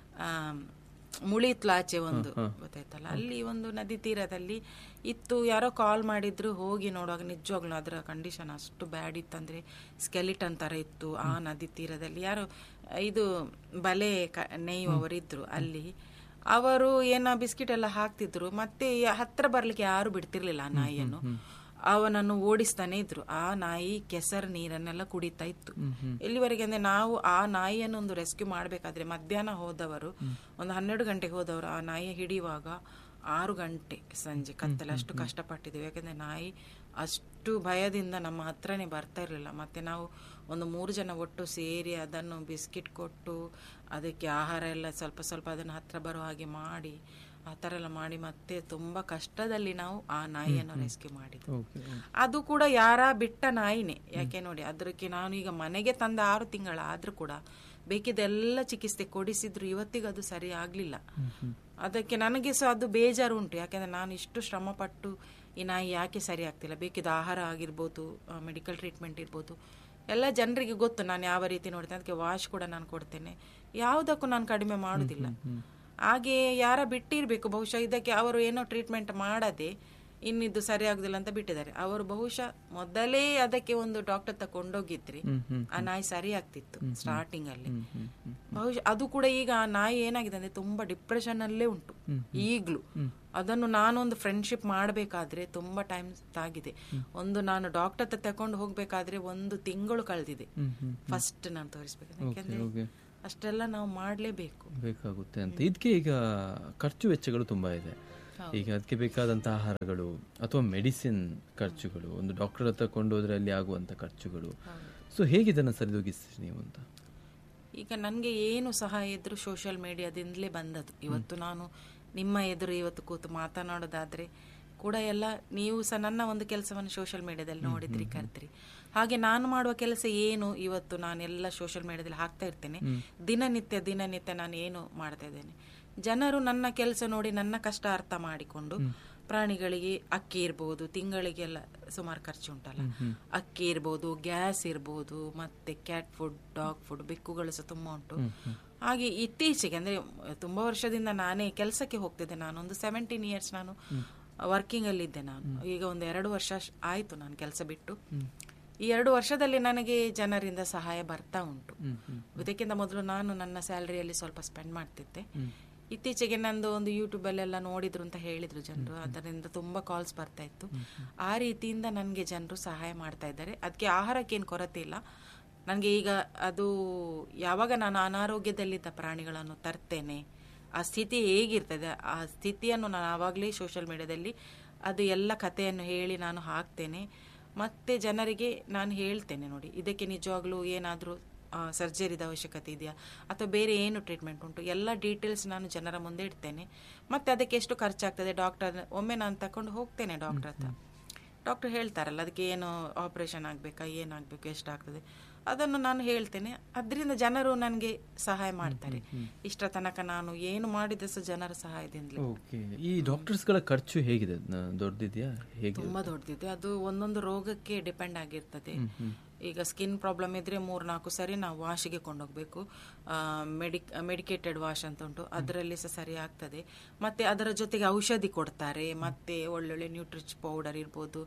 ಮುಳಿತ್ಲಾಚೆ ಒಂದು ಗೊತ್ತಾಯ್ತಲ್ಲ ಅಲ್ಲಿ ಒಂದು ನದಿ ತೀರದಲ್ಲಿ ಇತ್ತು ಯಾರೋ ಕಾಲ್ ಮಾಡಿದ್ರು ಹೋಗಿ ನೋಡುವಾಗ ನಿಜವಾಗ್ಲೂ ಅದರ ಕಂಡೀಷನ್ ಅಷ್ಟು ಬ್ಯಾಡ್ ಇತ್ತಂದ್ರೆ ಸ್ಕೆಲಿಟನ್ ತರ ಇತ್ತು ಆ ನದಿ ತೀರದಲ್ಲಿ ಯಾರೋ ಇದು ಬಲೆ ಕ- ನೇಯುವವರಿದ್ರು ಅಲ್ಲಿ ಅವರು ಏನ ಬಿಸ್ಕಿಟ್ ಎಲ್ಲ ಹಾಕ್ತಿದ್ರು ಮತ್ತೆ ಹತ್ರ ಬರ್ಲಿಕ್ಕೆ ಯಾರು ಬಿಡ್ತಿರ್ಲಿಲ್ಲ ಆ ನಾಯಿಯನ್ನು ಅವನನ್ನು ಓಡಿಸ್ತಾನೆ ಇದ್ರು ಆ ನಾಯಿ ಕೆಸರು ನೀರನ್ನೆಲ್ಲ ಕುಡಿತಾ ಇತ್ತು ಎಲ್ಲಿವರೆಗೆ ಅಂದ್ರೆ ನಾವು ಆ ನಾಯಿಯನ್ನು ಒಂದು ರೆಸ್ಕ್ಯೂ ಮಾಡ್ಬೇಕಾದ್ರೆ ಮಧ್ಯಾಹ್ನ ಹೋದವರು ಒಂದು ಹನ್ನೆರಡು ಗಂಟೆಗೆ ಹೋದವರು ಆ ನಾಯಿ ಹಿಡಿಯುವಾಗ ಆರು ಗಂಟೆ ಸಂಜೆ ಕತ್ತಲೆ ಅಷ್ಟು ಕಷ್ಟಪಟ್ಟಿದ್ದೇವೆ ಯಾಕಂದ್ರೆ ನಾಯಿ ಅಷ್ಟು ಭಯದಿಂದ ನಮ್ಮ ಹತ್ರನೇ ಬರ್ತಾ ಇರಲಿಲ್ಲ ಮತ್ತೆ ನಾವು ಒಂದು ಮೂರು ಜನ ಒಟ್ಟು ಸೇರಿ ಅದನ್ನು ಬಿಸ್ಕಿಟ್ ಕೊಟ್ಟು ಅದಕ್ಕೆ ಆಹಾರ ಎಲ್ಲ ಸ್ವಲ್ಪ ಸ್ವಲ್ಪ ಅದನ್ನು ಹತ್ರ ಬರೋ ಹಾಗೆ ಮಾಡಿ ಆ ಥರ ಎಲ್ಲ ಮಾಡಿ ಮತ್ತೆ ತುಂಬಾ ಕಷ್ಟದಲ್ಲಿ ನಾವು ಆ ನಾಯಿಯನ್ನು ರೆಸ್ಕ್ಯೂ ಮಾಡಿದ್ವಿ ಓಕೆ ಅದು ಕೂಡ ಯಾರ ಬಿಟ್ಟ ನಾಯಿನೇ ಯಾಕೆ ನೋಡಿ ಅದಕ್ಕೆ ನಾನು ಈಗ ಮನೆಗೆ ತಂದ ಆರು ತಿಂಗಳ ಆದ್ರೂ ಕೂಡ ಬೇಕಿದ್ದೆಲ್ಲ ಚಿಕಿತ್ಸೆ ಕೊಡಿಸಿದ್ರು ಇವತ್ತಿಗೂ ಅದು ಸರಿ ಆಗ್ಲಿಲ್ಲ ಅದಕ್ಕೆ ನನಗೆ ಸಹ ಅದು ಬೇಜಾರು ಉಂಟು ಯಾಕೆಂದ್ರೆ ನಾನು ಇಷ್ಟು ಶ್ರಮಪಟ್ಟು ಈ ನಾಯಿ ಯಾಕೆ ಸರಿ ಆಗ್ತಿಲ್ಲ ಬೇಕಿದ್ದ ಆಹಾರ ಆಗಿರ್ಬೋದು ಮೆಡಿಕಲ್ ಟ್ರೀಟ್ಮೆಂಟ್ ಇರ್ಬೋದು ಎಲ್ಲ ಜನರಿಗೆ ಗೊತ್ತು ನಾನು ಯಾವ ರೀತಿ ನೋಡ್ತೇನೆ ಅದಕ್ಕೆ ವಾಶ್ ಕೂಡ ನಾನು ಕೊಡ್ತೇನೆ ಯಾವುದಕ್ಕೂ ನಾನು ಕಡಿಮೆ ಮಾಡುದಿಲ್ಲ ಹಾಗೆ ಯಾರ ಬಿಟ್ಟಿರ್ಬೇಕು ಬಹುಶಃ ಇದಕ್ಕೆ ಅವರು ಏನೋ ಟ್ರೀಟ್ಮೆಂಟ್ ಮಾಡದೆ ಇನ್ನಿದ್ದು ಸರಿ ಆಗುದಿಲ್ಲ ಅಂತ ಬಿಟ್ಟಿದ್ದಾರೆ ಅವರು ಬಹುಶಃ ಮೊದಲೇ ಅದಕ್ಕೆ ಒಂದು ಡಾಕ್ಟರ್ ತಕೊಂಡೋಗಿದ್ರಿ ಆ ನಾಯಿ ಸರಿ ಆಗ್ತಿತ್ತು ಸ್ಟಾರ್ಟಿಂಗ್ ಅಲ್ಲಿ ಬಹುಶಃ ಅದು ಕೂಡ ಈಗ ಆ ನಾಯಿ ಏನಾಗಿದೆ ಅಂದ್ರೆ ತುಂಬಾ ಡಿಪ್ರೆಷನ್ ಅಲ್ಲೇ ಉಂಟು ಈಗ್ಲೂ ಅದನ್ನು ನಾನೊಂದು ಫ್ರೆಂಡ್ಶಿಪ್ ಮಾಡಬೇಕಾದ್ರೆ ತುಂಬಾ ಟೈಮ್ ತಾಗಿದೆ ಒಂದು ನಾನು ಡಾಕ್ಟರ್ ಹತ್ರ ತಕೊಂಡು ಹೋಗ್ಬೇಕಾದ್ರೆ ಒಂದು ತಿಂಗಳು ಕಳೆದಿದೆ ಫಸ್ಟ್ ನಾನು ತೋರಿಸ್ಬೇಕು ಯಾಕಂದ್ರೆ ಓಕೆ ಅಷ್ಟೆಲ್ಲ ನಾವು ಮಾಡ್ಲೇಬೇಕು ಬೇಕಾಗುತ್ತೆ ಅಂತ ಇದಕ್ಕೆ ಈಗ ಖರ್ಚು ವೆಚ್ಚಗಳು ತುಂಬಾ ಇದೆ ಈಗ ಅದಕ್ಕೆ ಬೇಕಾದಂತ ಆಹಾರಗಳು ಅಥವಾ ಮೆಡಿಸಿನ್ ಖರ್ಚುಗಳು ಒಂದು ಡಾಕ್ಟರ್ ಹತ್ರ ಕೊಂಡೋದ್ರೆ ಅಲ್ಲಿ ಆಗುವಂತ ಖರ್ಚುಗಳು ಸೊ ಹೇಗೆ ಇದನ್ನ ಸರಿದೂಗಿಸ್ತೀರಿ ನೀವು ಅಂತ ಈಗ ನನಗೆ ಏನು ಸಹಾಯ ಇದ್ರು ಸೋಷಿಯಲ್ ಮೀಡಿಯಾದಿಂದಲೇ ಬಂದದ್ದು ಇವತ್ತು ನಾನು ನಿಮ್ಮ ಎದುರು ಇವತ್ತು ಕೂತು ಮಾತನಾಡೋದಾದ್ರೆ ಕೂಡ ಎಲ್ಲ ನೀವು ಸಹ ನನ್ನ ಒಂದು ಕೆಲಸವನ್ನು ಸೋಷಿಯಲ್ ಮೀಡಿಯಾದಲ್ಲಿ ನೋಡಿದ್ರಿ ಕರ್ತ್ರಿ ಹಾಗೆ ನಾನು ಮಾಡುವ ಕೆಲಸ ಏನು ಇವತ್ತು ನಾನು ಎಲ್ಲ ಸೋಷಿಯಲ್ ಮೀಡಿಯಾದಲ್ಲಿ ಹಾಕ್ತಾ ಇರ್ತೇನೆ ದಿನನಿತ್ಯ ದಿನನಿತ್ಯ ನಾನು ಏನು ಮಾಡ್ತಾ ಇದ್ದೇನೆ ಜನರು ನನ್ನ ಕೆಲಸ ನೋಡಿ ನನ್ನ ಕಷ್ಟ ಅರ್ಥ ಮಾಡಿಕೊಂಡು ಪ್ರಾಣಿಗಳಿಗೆ ಅಕ್ಕಿ ಇರ್ಬೋದು ತಿಂಗಳಿಗೆಲ್ಲ ಸುಮಾರು ಖರ್ಚು ಉಂಟಲ್ಲ ಅಕ್ಕಿ ಇರ್ಬೋದು ಗ್ಯಾಸ್ ಇರ್ಬೋದು ಮತ್ತೆ ಕ್ಯಾಟ್ ಫುಡ್ ಡಾಗ್ ಫುಡ್ ಬೆಕ್ಕುಗಳು ಸಹ ತುಂಬಾ ಉಂಟು ಹಾಗೆ ಇತ್ತೀಚೆಗೆ ಅಂದ್ರೆ ತುಂಬಾ ವರ್ಷದಿಂದ ನಾನೇ ಕೆಲಸಕ್ಕೆ ಹೋಗ್ತಿದ್ದೆ ನಾನು ಒಂದು ಸೆವೆಂಟೀನ್ ಇಯರ್ಸ್ ನಾನು ವರ್ಕಿಂಗ್ ಅಲ್ಲಿ ಇದ್ದೆ ನಾನು ಈಗ ಒಂದು ಎರಡು ವರ್ಷ ಶ್- ಆಯ್ತು ನಾನು ಕೆಲಸ ಬಿಟ್ಟು ಈ ಎರಡು ವರ್ಷದಲ್ಲಿ ನನಗೆ ಜನರಿಂದ ಸಹಾಯ ಬರ್ತಾ ಉಂಟು ಇದಕ್ಕಿಂತ ಮೊದಲು ನಾನು ನನ್ನ ಸ್ಯಾಲರಿಯಲ್ಲಿ ಸ್ವಲ್ಪ ಸ್ಪೆಂಡ್ ಮಾಡ್ತಿದ್ದೆ ಇತ್ತೀಚೆಗೆ ನಂದು ಒಂದು ಯೂಟ್ಯೂಬ್ ಅಲ್ಲೆಲ್ಲ ನೋಡಿದ್ರು ಅಂತ ಹೇಳಿದ್ರು ಜನರು ಅದರಿಂದ ತುಂಬಾ ಕಾಲ್ಸ್ ಬರ್ತಾ ಇತ್ತು ಆ ರೀತಿಯಿಂದ ನನಗೆ ಜನರು ಸಹಾಯ ಮಾಡ್ತಾ ಇದ್ದಾರೆ ಅದಕ್ಕೆ ಆಹಾರಕ್ಕೆ ಏನು ಕೊರತೆ ಇಲ್ಲ ನನಗೆ ಈಗ ಅದು ಯಾವಾಗ ನಾನು ಅನಾರೋಗ್ಯದಲ್ಲಿದ್ದ ಪ್ರಾಣಿಗಳನ್ನು ತರ್ತೇನೆ ಆ ಸ್ಥಿತಿ ಹೇಗಿರ್ತದೆ ಆ ಸ್ಥಿತಿಯನ್ನು ನಾನು ಆವಾಗಲೇ ಸೋಷಿಯಲ್ ಮೀಡಿಯಾದಲ್ಲಿ ಅದು ಎಲ್ಲ ಕಥೆಯನ್ನು ಹೇಳಿ ನಾನು ಹಾಕ್ತೇನೆ ಮತ್ತೆ ಜನರಿಗೆ ನಾನು ಹೇಳ್ತೇನೆ ನೋಡಿ ಇದಕ್ಕೆ ನಿಜವಾಗ್ಲೂ ಏನಾದರೂ ಸರ್ಜರಿದ ಅವಶ್ಯಕತೆ ಇದೆಯಾ ಅಥವಾ ಬೇರೆ ಏನು ಟ್ರೀಟ್ಮೆಂಟ್ ಉಂಟು ಎಲ್ಲ ಡೀಟೇಲ್ಸ್ ನಾನು ಜನರ ಮುಂದೆ ಇಡ್ತೇನೆ ಮತ್ತೆ ಅದಕ್ಕೆ ಎಷ್ಟು ಖರ್ಚಾಗ್ತದೆ ಡಾಕ್ಟರ್ ಒಮ್ಮೆ ನಾನು ತಕೊಂಡು ಹೋಗ್ತೇನೆ ಡಾಕ್ಟರ್ ಹತ್ರ ಡಾಕ್ಟರ್ ಹೇಳ್ತಾರಲ್ಲ ಅದಕ್ಕೆ ಏನು ಆಪರೇಷನ್ ಆಗಬೇಕಾ ಏನಾಗಬೇಕು ಎಷ್ಟಾಗ್ತದೆ ಅದನ್ನು ನಾನು ಹೇಳ್ತೇನೆ ಅದರಿಂದ ಜನರು ನನಗೆ ಸಹಾಯ ಮಾಡ್ತಾರೆ ಇಷ್ಟರ ತನಕ ನಾನು ಏನು ಮಾಡಿದ ಸಹ ಜನರ ಸಹಾಯದಿಂದಲೇ ಓಕೆ ಈ ಡಾಕ್ಟರ್ಸ್ಗಳ ಖರ್ಚು ಹೇಗಿದೆ ನ- ದೊಡ್ಡದಿದೆಯಾ ಹೇಗೆ ತುಂಬಾ ದೊಡ್ಡದಿದೆ ಅದು ಒಂದೊಂದು ರೋಗಕ್ಕೆ ಡಿಪೆಂಡ್ ಆಗಿರ್ತದೆ ಈಗ ಸ್ಕಿನ್ ಪ್ರಾಬ್ಲಮ್ ಇದ್ರೆ ಮೂರ್ ನಾಲ್ಕು ಸರಿ ನಾವು ವಾಶಿಗೆ ಕೊಂಡೋಗ್ಬೇಕು ಮೆಡಿಕ್ ಮೆಡಿಕೇಟೆಡ್ ವಾಶ್ ಅಂತ ಉಂಟು ಅದರಲ್ಲಿ ಸಹ ಸರಿ ಆಗ್ತದೆ ಮತ್ತೆ ಅದರ ಜೊತೆಗೆ ಔಷಧಿ ಕೊಡ್ತಾರೆ ಮತ್ತೆ ಒಳ್ಳೊಳ್ಳೆ ನ್ಯೂಟ್ರಿಚ್ ಪೌಡರ್ ಇರ್ಬೋದು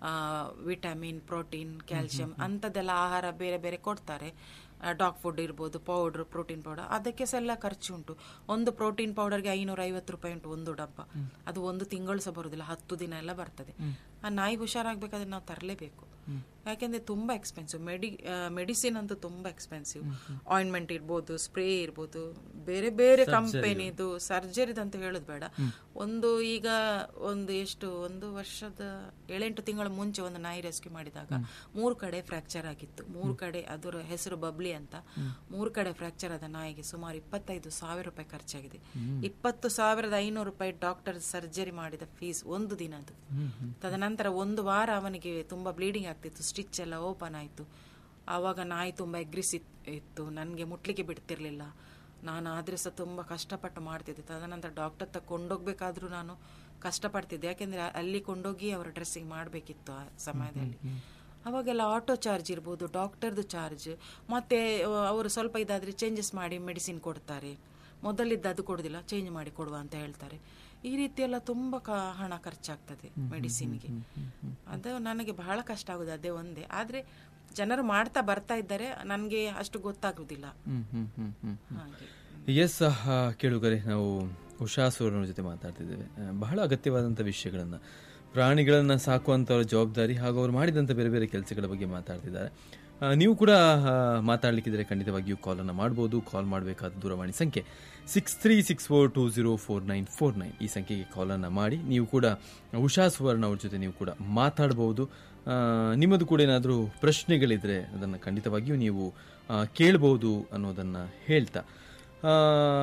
ವಿಟಮಿನ್ ಪ್ರೋಟೀನ್ ಕ್ಯಾಲ್ಸಿಯಂ ಅಂಥದ್ದೆಲ್ಲ ಆಹಾರ ಬೇರೆ ಬೇರೆ ಕೊಡ್ತಾರೆ ಡಾಗ್ ಫುಡ್ ಇರ್ಬೋದು ಪೌಡರ್ ಪ್ರೋಟೀನ್ ಪೌಡರ್ ಅದಕ್ಕೆ ಸಹ ಎಲ್ಲ ಖರ್ಚು ಉಂಟು ಒಂದು ಪ್ರೋಟೀನ್ ಪೌಡರ್ಗೆ ಐನೂರ ಐವತ್ತು ರೂಪಾಯಿ ಉಂಟು ಒಂದು ಡಬ್ಬ ಅದು ಒಂದು ತಿಂಗಳು ಸಹ ಬರುದಿಲ್ಲ ಹತ್ತು ದಿನ ಎಲ್ಲ ಬರ್ತದೆ ಆ ನಾಯಿ ಹುಷಾರಾಗಬೇಕಾದ್ರೆ ನಾವು ತರಲೇಬೇಕು ಯಾಕೆಂದ್ರೆ ತುಂಬಾ ಎಕ್ಸ್ಪೆನ್ಸಿವ್ ಮೆಡಿ ಮೆಡಿಸಿನ್ ಅಂತೂ ತುಂಬಾ ಎಕ್ಸ್ಪೆನ್ಸಿವ್ ಆಯಿಂಟ್ಮೆಂಟ್ ಇರ್ಬೋದು ಸ್ಪ್ರೇ ಇರ್ಬೋದು ಬೇರೆ ಬೇರೆ ಕಂಪನಿದು ಸರ್ಜರಿದಂತ ಹೇಳೋದು ಬೇಡ ಒಂದು ಈಗ ಒಂದು ಎಷ್ಟು ಒಂದು ವರ್ಷದ ಏಳೆಂಟು ತಿಂಗಳ ಮುಂಚೆ ಒಂದು ನಾಯಿ ರೆಸ್ಕ್ಯೂ ಮಾಡಿದಾಗ ಮೂರು ಕಡೆ ಫ್ರಾಕ್ಚರ್ ಆಗಿತ್ತು ಮೂರು ಕಡೆ ಅದರ ಹೆಸರು ಬಬ್ಲಿ ಅಂತ ಮೂರು ಕಡೆ ಫ್ರಾಕ್ಚರ್ ಆದ ನಾಯಿಗೆ ಸುಮಾರು ಇಪ್ಪತ್ತೈದು ಸಾವಿರ ರೂಪಾಯಿ ಖರ್ಚಾಗಿದೆ ಇಪ್ಪತ್ತು ಸಾವಿರದ ಐನೂರು ರೂಪಾಯಿ ಡಾಕ್ಟರ್ ಸರ್ಜರಿ ಮಾಡಿದ ಫೀಸ್ ಒಂದು ದಿನದ್ದು ತದನಂತರ ಒಂದು ವಾರ ಅವನಿಗೆ ತುಂಬಾ ಬ್ಲೀಡಿಂಗ್ ಆಗ್ತಿತ್ತು ಸ್ಟಿಚ್ ಎಲ್ಲ ಓಪನ್ ಆಯ್ತು ಆವಾಗ ನಾಯಿ ತುಂಬಾ ಎಗ್ರಿಸಿ ಇತ್ತು ನನಗೆ ಮುಟ್ಲಿಕ್ಕೆ ಬಿಡ್ತಿರ್ಲಿಲ್ಲ ನಾನು ಆದ್ರೆ ಸಹ ತುಂಬಾ ಕಷ್ಟಪಟ್ಟು ಮಾಡ್ತಿದ್ದೆ ತದನಂತರ ಡಾಕ್ಟರ್ ಹತ್ರ ಕೊಂಡೋಗ್ಬೇಕಾದ್ರೂ ನಾನು ಕಷ್ಟಪಡ್ತಿದ್ದೆ ಯಾಕೆಂದ್ರೆ ಅಲ್ಲಿ ಕೊಂಡೋಗಿ ಅವರ ಡ್ರೆಸ್ಸಿಂಗ್ ಮಾಡಬೇಕಿತ್ತು ಆ ಸಮಯದಲ್ಲಿ ಅವಾಗೆಲ್ಲ ಆಟೋ ಚಾರ್ಜ್ ಇರ್ಬೋದು ಡಾಕ್ಟರ್ದು ಚಾರ್ಜ್ ಮತ್ತೆ ಅಹ್, ಅವರು ಸ್ವಲ್ಪ ಇದಾದ್ರೆ ಚೇಂಜಸ್ ಮಾಡಿ ಮೆಡಿಸಿನ್ ಕೊಡ್ತಾರೆ ಮೊದಲಿದ್ದ ಅದು ಕೊಡುದಿಲ್ಲ ಚೇಂಜ್ ಮಾಡಿ ಕೊಡುವ ಅಂತ ಹೇಳ್ತಾರೆ ಈ ರೀತಿ ಎಲ್ಲ ತುಂಬಾ ಕ- ಹಣ ಖರ್ಚಾಗ್ತದೆ ಮೆಡಿಸಿನ್ಗೆ ಅದು ನನಗೆ ಬಹಳ ಕಷ್ಟ ಆಗುದು ಅದೇ ಒಂದೇ ಆದ್ರೆ ಜನರು ಮಾಡ್ತಾ ಬರ್ತಾ ಇದ್ದಾರೆ ನನಗೆ ಅಷ್ಟು ಗೊತ್ತಾಗುದಿಲ್ಲ ಹ್ಮ್ ಹ್ಮ್ ಹ್ಮ್ ಹ್ಮ್ ಹಾಗೆ ಎಸ್ ಕೇಳುಗರೆ ನಾವು ಉಷಾ ಸೂರನ ಜೊತೆ ಮಾತಾಡ್ತಿದ್ದೇವೆ ಆ, ಬಹಳ ಅಗತ್ಯವಾದಂಥ ವಿಷಯಗಳನ್ನ ಪ್ರಾಣಿಗಳನ್ನ ಸಾಕುವಂಥವ್ರ ಜವಾಬ್ದಾರಿ ಹಾಗೂ ಅವ್ರು ಮಾಡಿದಂಥ ಬೇರೆ ಬೇರೆ ಕೆಲಸಗಳ ಬಗ್ಗೆ ಮಾತಾಡ್ತಿದ್ದಾರೆ ಆ, ನೀವು ಕೂಡ ಆ, ಮಾತಾಡ್ಲಿಕ್ಕಿದ್ರೆ ಖಂಡಿತವಾಗಿಯೂ ಕಾಲನ್ನು ಮಾಡ್ಬೋದು ಕಾಲ್ ಮಾಡಬೇಕಾದ ದೂರವಾಣಿ ಸಂಖ್ಯೆ six three six four two zero four nine four nine ಈ ಸಂಖ್ಯೆಗೆ ಕಾಲನ್ನು ಮಾಡಿ ನೀವು ಕೂಡ ಉಷಾ ಸುವರ್ಣ ಅವ್ರ ಜೊತೆ ನೀವು ಕೂಡ ಮಾತಾಡ್ಬೋದು ಆ, ನಿಮ್ಮದು ಕೂಡ ಏನಾದರೂ ಪ್ರಶ್ನೆಗಳಿದ್ರೆ ಅದನ್ನು ಖಂಡಿತವಾಗಿಯೂ ನೀವು ಆ, ಕೇಳ್ಬೋದು ಅನ್ನೋದನ್ನು ಹೇಳ್ತಾ ಆ,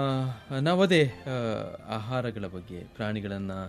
ನಾವದೇ ಆ, ಆಹಾರಗಳ ಬಗ್ಗೆ ಪ್ರಾಣಿಗಳನ್ನು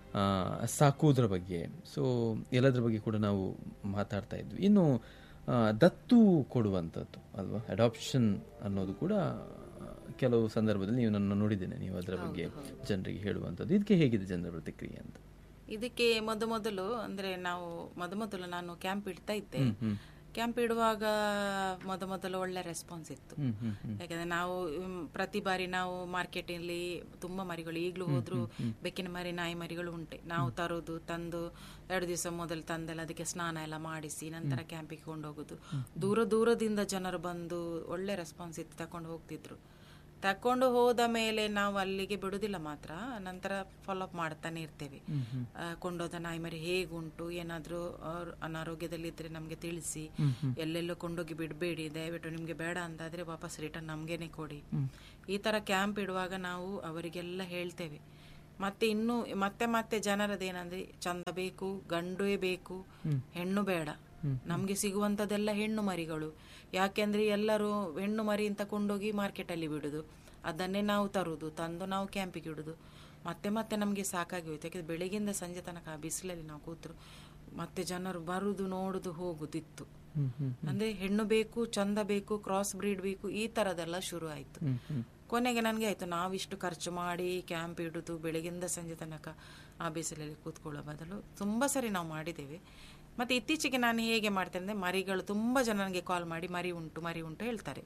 ಸಾಕುವುದರ ಬಗ್ಗೆ ಸೊ ಎಲ್ಲದರ ಬಗ್ಗೆ ಕೂಡ ನಾವು ಮಾತಾಡ್ತಾ ಇದ್ವಿ ಇನ್ನು ಆ, ದತ್ತು ಕೊಡುವಂಥದ್ದು ಅಲ್ವಾ ಅಡಾಪ್ಷನ್ ಅನ್ನೋದು ಕೂಡ ಆ, ಕೆಲವು ಸಂದರ್ಭದಲ್ಲಿ ನೀವು ನನ್ನ ನೋಡಿದ್ದೇನೆ ನೀವು ಅದರ ಬಗ್ಗೆ ಜನರಿಗೆ ಹೇಳುವಂಥದ್ದು ಇದಕ್ಕೆ ಹೇಗಿದೆ ಜನರ ಪ್ರತಿಕ್ರಿಯೆ ಅಂತ ಇದಕ್ಕೆ ಮೊದ ಮೊದಲು ಅಂದ್ರೆ ನಾವು ಮೊದ ಮೊದಲು ನಾನು ಕ್ಯಾಂಪ್ ಇಡ್ತಾ ಇದ್ದೆ ಕ್ಯಾಂಪ್ ಇಡುವಾಗ ಮೊದ ಮೊದಲು ಒಳ್ಳೆ ರೆಸ್ಪಾನ್ಸ್ ಇತ್ತು ಹ್ಮ್ ಹ್ಮ್ ಹ್ಮ್ ಯಾಕಂದ್ರೆ ನಾವು ಮ್, ಪ್ರತಿ ಬಾರಿ ನಾವು ಮಾರ್ಕೆಟಲ್ಲಿ ತುಂಬಾ ಮರಿಗಳು ಈಗಲೂ ಹೋದ್ರು ಬೆಕ್ಕಿನ ಮರಿ ನಾಯಿ ಮರಿಗಳು ಉಂಟೆ ನಾವು ತರೋದು ತಂದು ಎರಡು ದಿವಸ ಮೊದಲು ತಂದೆಲ್ಲ ಅದಕ್ಕೆ ಸ್ನಾನ ಎಲ್ಲ ಮಾಡಿಸಿ ನಂತರ ಕ್ಯಾಂಪಿಗೆ ಕೊಂಡೋಗೋದು ದೂರ ದೂರದಿಂದ ಜನರು ಬಂದು ಒಳ್ಳೆ ರೆಸ್ಪಾನ್ಸ್ ಇತ್ತು ತಕೊಂಡು ಹೋಗ್ತಿದ್ರು ತಕೊಂಡು ಹೋದ ಮೇಲೆ ನಾವು ಅಲ್ಲಿಗೆ ಬಿಡುದಿಲ್ಲ ಮಾತ್ರ ನಂತರ ಫಾಲೋಅಪ್ ಮಾಡ್ತಾನೆ ಇರ್ತೇವೆ ಆ, ಕೊಂಡೋದ ನಾಯಿ ಮರಿ ಹೇಗುಂಟು ಏನಾದರೂ ಅನಾರೋಗ್ಯದಲ್ಲಿ ಇದ್ರೆ ನಮಗೆ ತಿಳಿಸಿ ಎಲ್ಲೆಲ್ಲೋ ಕೊಂಡೋಗಿ ಬಿಡಬೇಡಿ ದಯವಿಟ್ಟು ನಿಮಗೆ ಬೇಡ ಅಂತಾದ್ರೆ ವಾಪಸ್ ರಿಟರ್ನ್ ನಮಗೇನೆ ಕೊಡಿ ಈ ತರ ಕ್ಯಾಂಪ್ ಇಡುವಾಗ ನಾವು ಅವರಿಗೆಲ್ಲ ಹೇಳ್ತೇವೆ ಮತ್ತೆ ಇನ್ನು ಮತ್ತೆ ಮತ್ತೆ ಜನರದೇನಂದ್ರೆ ಚಂದ ಬೇಕು ಗಂಡುವೇ ಬೇಕು ಹೆಣ್ಣು ಬೇಡ ನಮ್ಗೆ ಸಿಗುವಂತದೆಲ್ಲ ಹೆಣ್ಣು ಮರಿಗಳು ಯಾಕೆಂದ್ರೆ ಎಲ್ಲರೂ ಹೆಣ್ಣು ಮರಿ ಅಂತ ಕೊಂಡೋಗಿ ಮಾರ್ಕೆಟಲ್ಲಿ ಬಿಡುದು ಅದನ್ನೇ ನಾವು ತರುದು ತಂದು ನಾವು ಕ್ಯಾಂಪಿಗೆ ಇಡುದು ಮತ್ತೆ ಮತ್ತೆ ನಮಗೆ ಸಾಕಾಗಿ ಹೋಯ್ತು ಯಾಕಂದ್ರೆ ಬೆಳಿಗ್ಗೆಯಿಂದ ಸಂಜೆ ತನಕ ಆ ಬಿಸಿಲಲ್ಲಿ ನಾವು ಕೂತ್ರು ಮತ್ತೆ ಜನರು ಬರುದು ನೋಡುದು ಹೋಗುದಿತ್ತು ಹ್ಮ್ ಹ್ಮ್ ಅಂದ್ರೆ ಹೆಣ್ಣು ಬೇಕು ಚಂದ ಬೇಕು ಕ್ರಾಸ್ ಬ್ರೀಡ್ ಬೇಕು ಈ ತರದೆಲ್ಲ ಶುರು ಆಯ್ತು ಹ್ಮ್ ಹ್ಮ್ ಕೊನೆಗೆ ನನಗೆ ಆಯ್ತು ನಾವಿಷ್ಟು ಖರ್ಚು ಮಾಡಿ ಕ್ಯಾಂಪ್ ಇಡುದು ಬೆಳಗಿಂದ ಸಂಜೆ ತನಕ ಆ ಬಿಸಿಲಲ್ಲಿ ಕೂತ್ಕೊಳ್ಳೋ ಬದಲು ತುಂಬಾ ಸರಿ ನಾವು ಮಾಡಿದ್ದೇವೆ ಮತ್ತೆ ಇತ್ತೀಚೆಗೆ ನಾನು ಹೇಗೆ ಮಾಡ್ತೇನೆ ಅಂದ್ರೆ ಮರಿಗಳು ತುಂಬಾ ಜನ ನನಗೆ ಕಾಲ್ ಮಾಡಿ ಮರಿ ಉಂಟು ಮರಿ ಉಂಟು ಹೇಳ್ತಾರೆ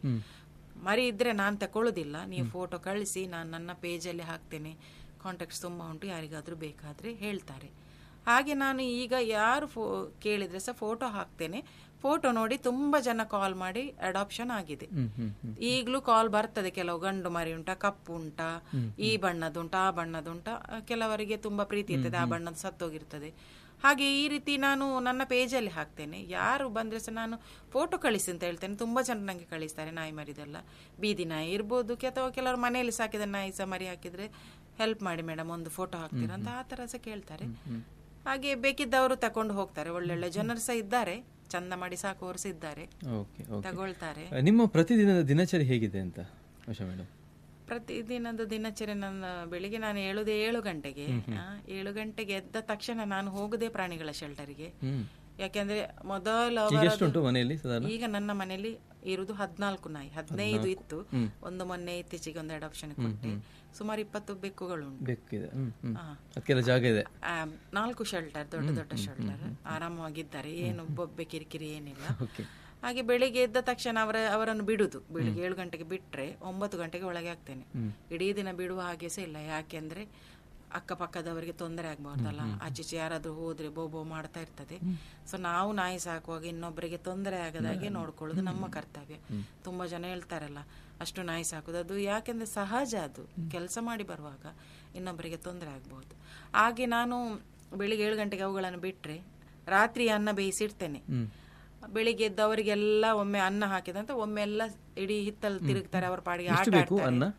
ಮರಿ ಇದ್ರೆ ನಾನು ತಕೊಳ್ಳೋದಿಲ್ಲ ನೀವು ಫೋಟೋ ಕಳಿಸಿ ನಾನು ನನ್ನ ಪೇಜಲ್ಲಿ ಹಾಕ್ತೇನೆ ಕಾಂಟ್ಯಾಕ್ಟ್ಸ್ ತುಂಬಾ ಉಂಟು ಯಾರಿಗಾದ್ರೂ ಬೇಕಾದ್ರೆ ಹೇಳ್ತಾರೆ ಹಾಗೆ ನಾನು ಈಗ ಯಾರು ಫೋ ಕೇಳಿದ್ರೆ ಸಹ ಫೋಟೋ ಹಾಕ್ತೇನೆ ಫೋಟೋ ನೋಡಿ ತುಂಬಾ ಜನ ಕಾಲ್ ಮಾಡಿ ಅಡಾಪ್ಷನ್ ಆಗಿದೆ ಹ್ಮ್ ಹ್ಮ್ ಹ್ಮ್ ಈಗಲೂ ಕಾಲ್ ಬರ್ತದೆ ಕೆಲವು ಗಂಡು ಮರಿ ಉಂಟಾ ಕಪ್ಪು ಉಂಟಾ ಈ ಬಣ್ಣದುಂಟಾ ಆ ಬಣ್ಣದುಂಟಾ ಆ, ಕೆಲವರಿಗೆ ತುಂಬಾ ಪ್ರೀತಿ ಇರ್ತದೆ ಆ ಬಣ್ಣದ ಸತ್ತೋಗಿರ್ತದೆ ಹಾಗೆ ಈ ರೀತಿ ನಾನು ನನ್ನ ಪೇಜಲ್ಲಿ ಹಾಕ್ತೇನೆ ಯಾರು ಬಂದ್ರೆ ಸಹ ನಾನು ಫೋಟೋ ಕಳಿಸಿ ಅಂತ ಹೇಳ್ತೇನೆ ತುಂಬಾ ಜನ ನಂಗೆ ಕಳಿಸ್ತಾರೆ ನಾಯಿ ಮರಿದೆಲ್ಲ ಬೀದಿ ನಾಯಿ ಇರ್ಬೋದು ಕೆ- ಅಥವಾ ಕೆಲವರು ಮನೆಯಲ್ಲಿ ಸಾಕಿದ ನಾಯಿ ಸಹ ಮರಿ ಹಾಕಿದ್ರೆ ಹೆಲ್ಪ್ ಮಾಡಿ ಮೇಡಮ್ ಒಂದು ಫೋಟೋ ಹಾಕ್ತೀರಾ ಅಂತ ಆ ತರ ಸಹ ಕೇಳ್ತಾರೆ ಹಾಗೆ ಬೇಕಿದ್ದವರು ತಕೊಂಡು ಹೋಗ್ತಾರೆ ಒಳ್ಳೊಳ್ಳೆ ಜನರು ಸಹ ಇದ್ದಾರೆ ಚಂದ ಮಾಡಿ ಸಾಕುವವರು ಸಹ ಇದ್ದಾರೆ ಓಕೆ ಓಕೆ ತಗೊಳ್ತಾರೆ ನಿಮ್ಮ ಪ್ರತಿದಿನದ ದಿನಚರಿ ಹೇಗಿದೆ ಅಂತ ಆಶಾ ಮೇಡಮ್ ಪ್ರತಿದಿನದ ದಿನಚರಿ ನನ್ನ ಬೆಳಿಗ್ಗೆ ನಾನು ಏಳುದೇ ಏಳು ಗಂಟೆಗೆ ಆ, ಏಳು ಗಂಟೆಗೆ ಎದ್ದ ತಕ್ಷಣ ನಾನು ಹೋಗುದೇ ಪ್ರಾಣಿಗಳ ಶೆಲ್ಟರ್ಗೆ ಹ್ಮ್ ಯಾಕೆಂದ್ರೆ ಮೊದಲು ಈಗ ಅವರ ಎಷ್ಟುಂಟು ಮನೆಯಲ್ಲಿ ಸಾಧಾರಣ ಈಗ ನನ್ನ ಮನೆಯಲ್ಲಿ ಇರುವುದು ಹದ್ನಾಲ್ಕು ನಾಯಿ ಹದಿನೈದು ಇತ್ತು ಒಂದು ಮೊನ್ನೆ ಇತ್ತೀಚೆಗೆ ಒಂದು ಅಡಾಪ್ಷನ್ ಕೊಟ್ಟೆ ಸುಮಾರು ಇಪ್ಪತ್ತು ಬೆಕ್ಕುಗಳುಂಟು ಬೆಕ್ಕಿದೆ ಹ್ಮ್ ಹ್ಮ್ ಆ. ಅದಕ್ಕೆಲ್ಲ ಜಾಗ ಇದೆ ಆ, ನಾಲ್ಕು ಶೆಲ್ಟರ್ ದೊಡ್ಡ ದೊಡ್ಡ ಶೆಲ್ಟರ್ ಆರಾಮವಾಗಿದ್ದಾರೆ ಏನು ಬೊಬ್ಬೆ ಕಿರಿಕಿರಿ ಏನಿಲ್ಲ ಓಕೆ ಹಾಗೆ ಬೆಳಿಗ್ಗೆ ಎದ್ದ ತಕ್ಷಣ ಅವರ ಅವರನ್ನು ಬಿಡುದು ಬೆಳಿಗ್ಗೆ ಏಳು ಗಂಟೆಗೆ ಬಿಟ್ರೆ ಒಂಬತ್ತು ಗಂಟೆಗೆ ಒಳಗೆ ಆಗ್ತೇನೆ ಇಡೀ ದಿನ ಬಿಡುವ ಹಾಗೆ ಸಹ ಇಲ್ಲ ಯಾಕೆಂದ್ರೆ ಅಕ್ಕಪಕ್ಕದವರಿಗೆ ತೊಂದರೆ ಆಗ್ಬಾರ್ದಲ್ಲ ಆಚೀಚೆ ಯಾರಾದ್ರೂ ಹೋದ್ರೆ ಬೋಬೋ ಮಾಡ್ತಾ ಇರ್ತದೆ ಸೊ ನಾವು ನಾಯಿ ಸಾಕುವಾಗ ಇನ್ನೊಬ್ಬರಿಗೆ ತೊಂದರೆ ಆಗದಾಗೆ ನೋಡ್ಕೊಳ್ಳೋದು ನಮ್ಮ ಕರ್ತವ್ಯ ತುಂಬಾ ಜನ ಹೇಳ್ತಾರಲ್ಲ ಅಷ್ಟು ನಾಯಿ ಸಾಕುದು ಅದು ಯಾಕೆಂದ್ರೆ ಸಹಜ ಅದು ಕೆಲಸ ಮಾಡಿ ಬರುವಾಗ ಇನ್ನೊಬ್ಬರಿಗೆ ತೊಂದರೆ ಆಗ್ಬಹುದು ಹಾಗೆ ನಾನು ಬೆಳಿಗ್ಗೆ ಏಳು ಗಂಟೆಗೆ ಅವುಗಳನ್ನು ಬಿಟ್ರೆ ರಾತ್ರಿ ಅನ್ನ ಬೇಯಿಸಿಡ್ತೇನೆ ಬೆಳಿಗ್ಗೆ ಎದ್ದು ಅವರಿಗೆಲ್ಲ ಒಮ್ಮೆ ಅನ್ನ ಹಾಕಿದಂತ ಒಮ್ಮೆ ಎಲ್ಲ ಇಡೀ ಹಿತ್ತಲ್ಲಿ ತಿರುಗ್ತಾರೆ ಅವರ ಪಾಡಿಗೆ ಆಟ ಬೇಕು ಆಡ್ತಾರೆ ಅನ್ನ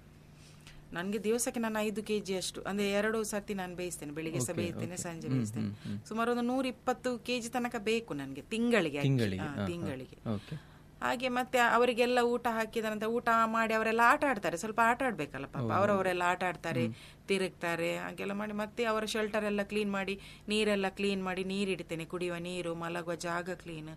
ನನಗೆ ದಿವಸಕ್ಕೆ ನಾನು ಐದು ಕೆಜಿ ಅಷ್ಟು ಅಂದ್ರೆ ಎರಡು ಸರ್ತಿ ನಾನು ಬೇಯಿಸ್ತೇನೆ ಬೆಳಿಗ್ಗೆ ಸಹ ಬೇಯಿಸ್ತೇನೆ ಸಂಜೆ ಬೇಯಿಸ್ತೇನೆ ಸುಮಾರು ಒಂದು ನೂರ ಇಪ್ಪತ್ತು ಕೆಜಿ ತನಕ ಬೇಕು ನನಗೆ ತಿಂಗಳಿಗೆ ಅಕ್ಕಿ. ತಿಂಗಳಿಗೆ, ಹಾ, ಹಾ, ಹಾ. ತಿಂಗಳಿಗೆ ಓಕೆ ಹಾಗೆ ಮತ್ತೆ ಅವರಿಗೆಲ್ಲ ಊಟ ಹಾಕಿದ ನಂತರ ಊಟ ಮಾಡಿ ಅವರೆಲ್ಲ ಆಟ ಆಡ್ತಾರೆ ಸ್ವಲ್ಪ ಆಟ ಆಡ್ಬೇಕಲ್ಲ ಪಾಪ ಅವರವರೆಲ್ಲ ಆಟ ಆಡ್ತಾರೆ ತಿರುಗ್ತಾರೆ ಹಾಗೆಲ್ಲ ಮಾಡಿ ಮತ್ತೆ ಅವರ ಶೆಲ್ಟರ್ ಎಲ್ಲ ಕ್ಲೀನ್ ಮಾಡಿ ನೀರೆಲ್ಲ ಕ್ಲೀನ್ ಮಾಡಿ ನೀರು ಇಡ್ತೇನೆ ಕುಡಿಯುವ ನೀರು ಮಲಗುವ ಜಾಗ ಕ್ಲೀನ್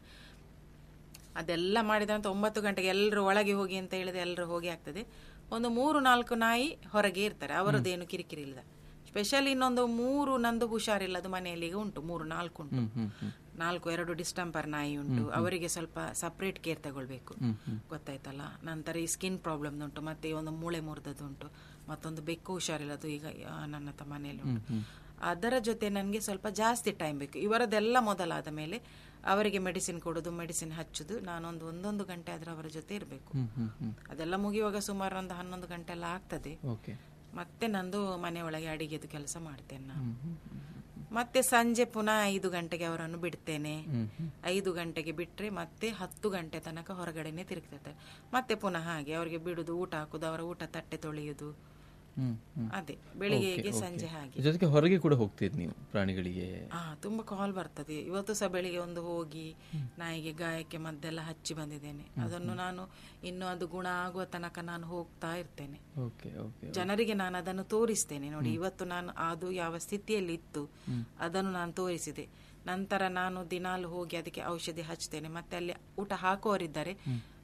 ಅದೆಲ್ಲ ಮಾಡಿದ ನಂತರ ಒಂಬತ್ತು ಗಂಟೆಗೆ ಎಲ್ಲರೂ ಒಳಗೆ ಹೋಗಿ ಅಂತ ಹೇಳಿದ್ರೆ ಎಲ್ಲರೂ ಹೋಗಿ ಆಗ್ತದೆ ಒಂದು ಮೂರು ನಾಲ್ಕು ನಾಯಿ ಹೊರಗೆ ಇರ್ತಾರೆ ಅವರದ್ದೇನು ಕಿರಿಕಿರಿ ಇಲ್ಲ ಸ್ಪೆಷಲ್ ಇನ್ನೊಂದು ಮೂರು ನಂದು ಹುಷಾರಿಲ್ಲದು ಮನೆಯಲ್ಲಿ ಈಗ ಉಂಟು ಮೂರು ನಾಲ್ಕು ಉಂಟು ಹ್ಮ್ ಹ್ಮ್ ಹ್ಮ್ ನಾಲ್ಕು ಎರಡು ಡಿಸ್ಟಂಪರ್ ನಾಯಿ ಉಂಟು ಅವರಿಗೆ ಸ್ವಲ್ಪ ಸಪರೇಟ್ ಕೇರ್ ತಗೊಳ್ಬೇಕು ಗೊತ್ತಾಯ್ತಲ್ಲ ನಂತರ ಈ ಸ್ಕಿನ್ ಪ್ರಾಬ್ಲಮ್ ಉಂಟು ಮತ್ತೆ ಈ ಒಂದು ಮೂಳೆ ಮುರಿದದ್ದು ಉಂಟು ಮತ್ತೊಂದು ಬೆಕ್ಕು ಹುಷಾರಿಲ್ಲದು ಈಗ ಆ, ನನ್ನ ತ ಮನೆಯಲ್ಲಿ ಉಂಟು ಅದರ ಜೊತೆ ನನಗೆ ಸ್ವಲ್ಪ ಜಾಸ್ತಿ ಟೈಮ್ ಬೇಕು ಇವರದೆಲ್ಲ ಮೊದಲಾದ ಮೇಲೆ ಅವರಿಗೆ ಮೆಡಿಸಿನ್ ಕೊಡೋದು ಮೆಡಿಸಿನ್ ಹಚ್ಚುದು ನಾನೊಂದು ಒಂದೊಂದು ಗಂಟೆ ಆದ್ರೆ ಅವರ ಜೊತೆ ಇರಬೇಕು ಹ್ಮ್ ಹ್ಮ್ ಹ್ಮ್ ಅದೆಲ್ಲ ಮುಗಿಯುವಾಗ ಸುಮಾರು ಒಂದು ಹನ್ನೊಂದು ಗಂಟೆ ಎಲ್ಲ ಆಗ್ತದೆ ಓಕೆ ಮತ್ತೆ ನಂದು ಮನೆ ಒಳಗೆ ಅಡಿಗೆದು ಕೆಲಸ ಮಾಡ್ತೇನೆ ನಾನು ಮತ್ತೆ ಸಂಜೆ ಪುನಃ ಐದು ಗಂಟೆಗೆ ಅವರನ್ನು ಬಿಡ್ತೇನೆ ಐದು ಗಂಟೆಗೆ ಬಿಟ್ರೆ ಮತ್ತೆ ಹತ್ತು ಗಂಟೆ ತನಕ ಹೊರಗಡೆನೆ ತಿರುಗ್ತಿರ್ತಾರೆ ಮತ್ತೆ ಪುನಃ ಹಾಗೆ ಅವರಿಗೆ ಬಿಡುದು ಊಟ ಹಾಕುದು ಅವರ ಊಟ ತಟ್ಟೆ ತೊಳೆಯುದು ಹ್ಮ್ ಹ್ಮ್ ಅದೇ ಬೆಳಿಗ್ಗೆಗೆ ಸಂಜೆ ಹಾಗೆ ಜೊತೆಗೆ ಹೊರಗೆ ಕೂಡ ಹೋಗ್ತೀರಿ ನೀವು ಪ್ರಾಣಿಗಳಿಗೆ ಹಾ ತುಂಬಾ ಕಾಲ್ ಬರ್ತದೆ ಇವತ್ತು ಸಹ ಬೆಳಿಗ್ಗೆ ಒಂದು ಹೋಗಿ ನಾಯಿಗೆ ಗಾಯಕ್ಕೆ ಮದ್ದೆಲ್ಲ ಹಚ್ಚಿ ಬಂದಿದ್ದೇನೆ ಅದನ್ನು ನಾನು ಇನ್ನು ಅದು ಗುಣ ಆಗುವ ತನಕ ನಾನು ಹೋಗ್ತಾ ಇರ್ತೇನೆ ಓಕೆ ಓಕೆ ಜನರಿಗೆ ನಾನು ಅದನ್ನು ತೋರಿಸ್ತೇನೆ ನೋಡಿ ಇವತ್ತು ನಾನು ಅದು ಯಾವ ಸ್ಥಿತಿಯಲ್ಲಿ ಇತ್ತು ಅದನ್ನು ನಾನು ತೋರಿಸಿದೆ ನಂತರ ನಾನು ದಿನಾಲು ಹೋಗಿ ಅದಕ್ಕೆ ಔಷಧಿ ಹಚ್ತೇನೆ ಮತ್ತೆ ಅಲ್ಲಿ ಊಟ ಹಾಕುವವರಿದ್ದಾರೆ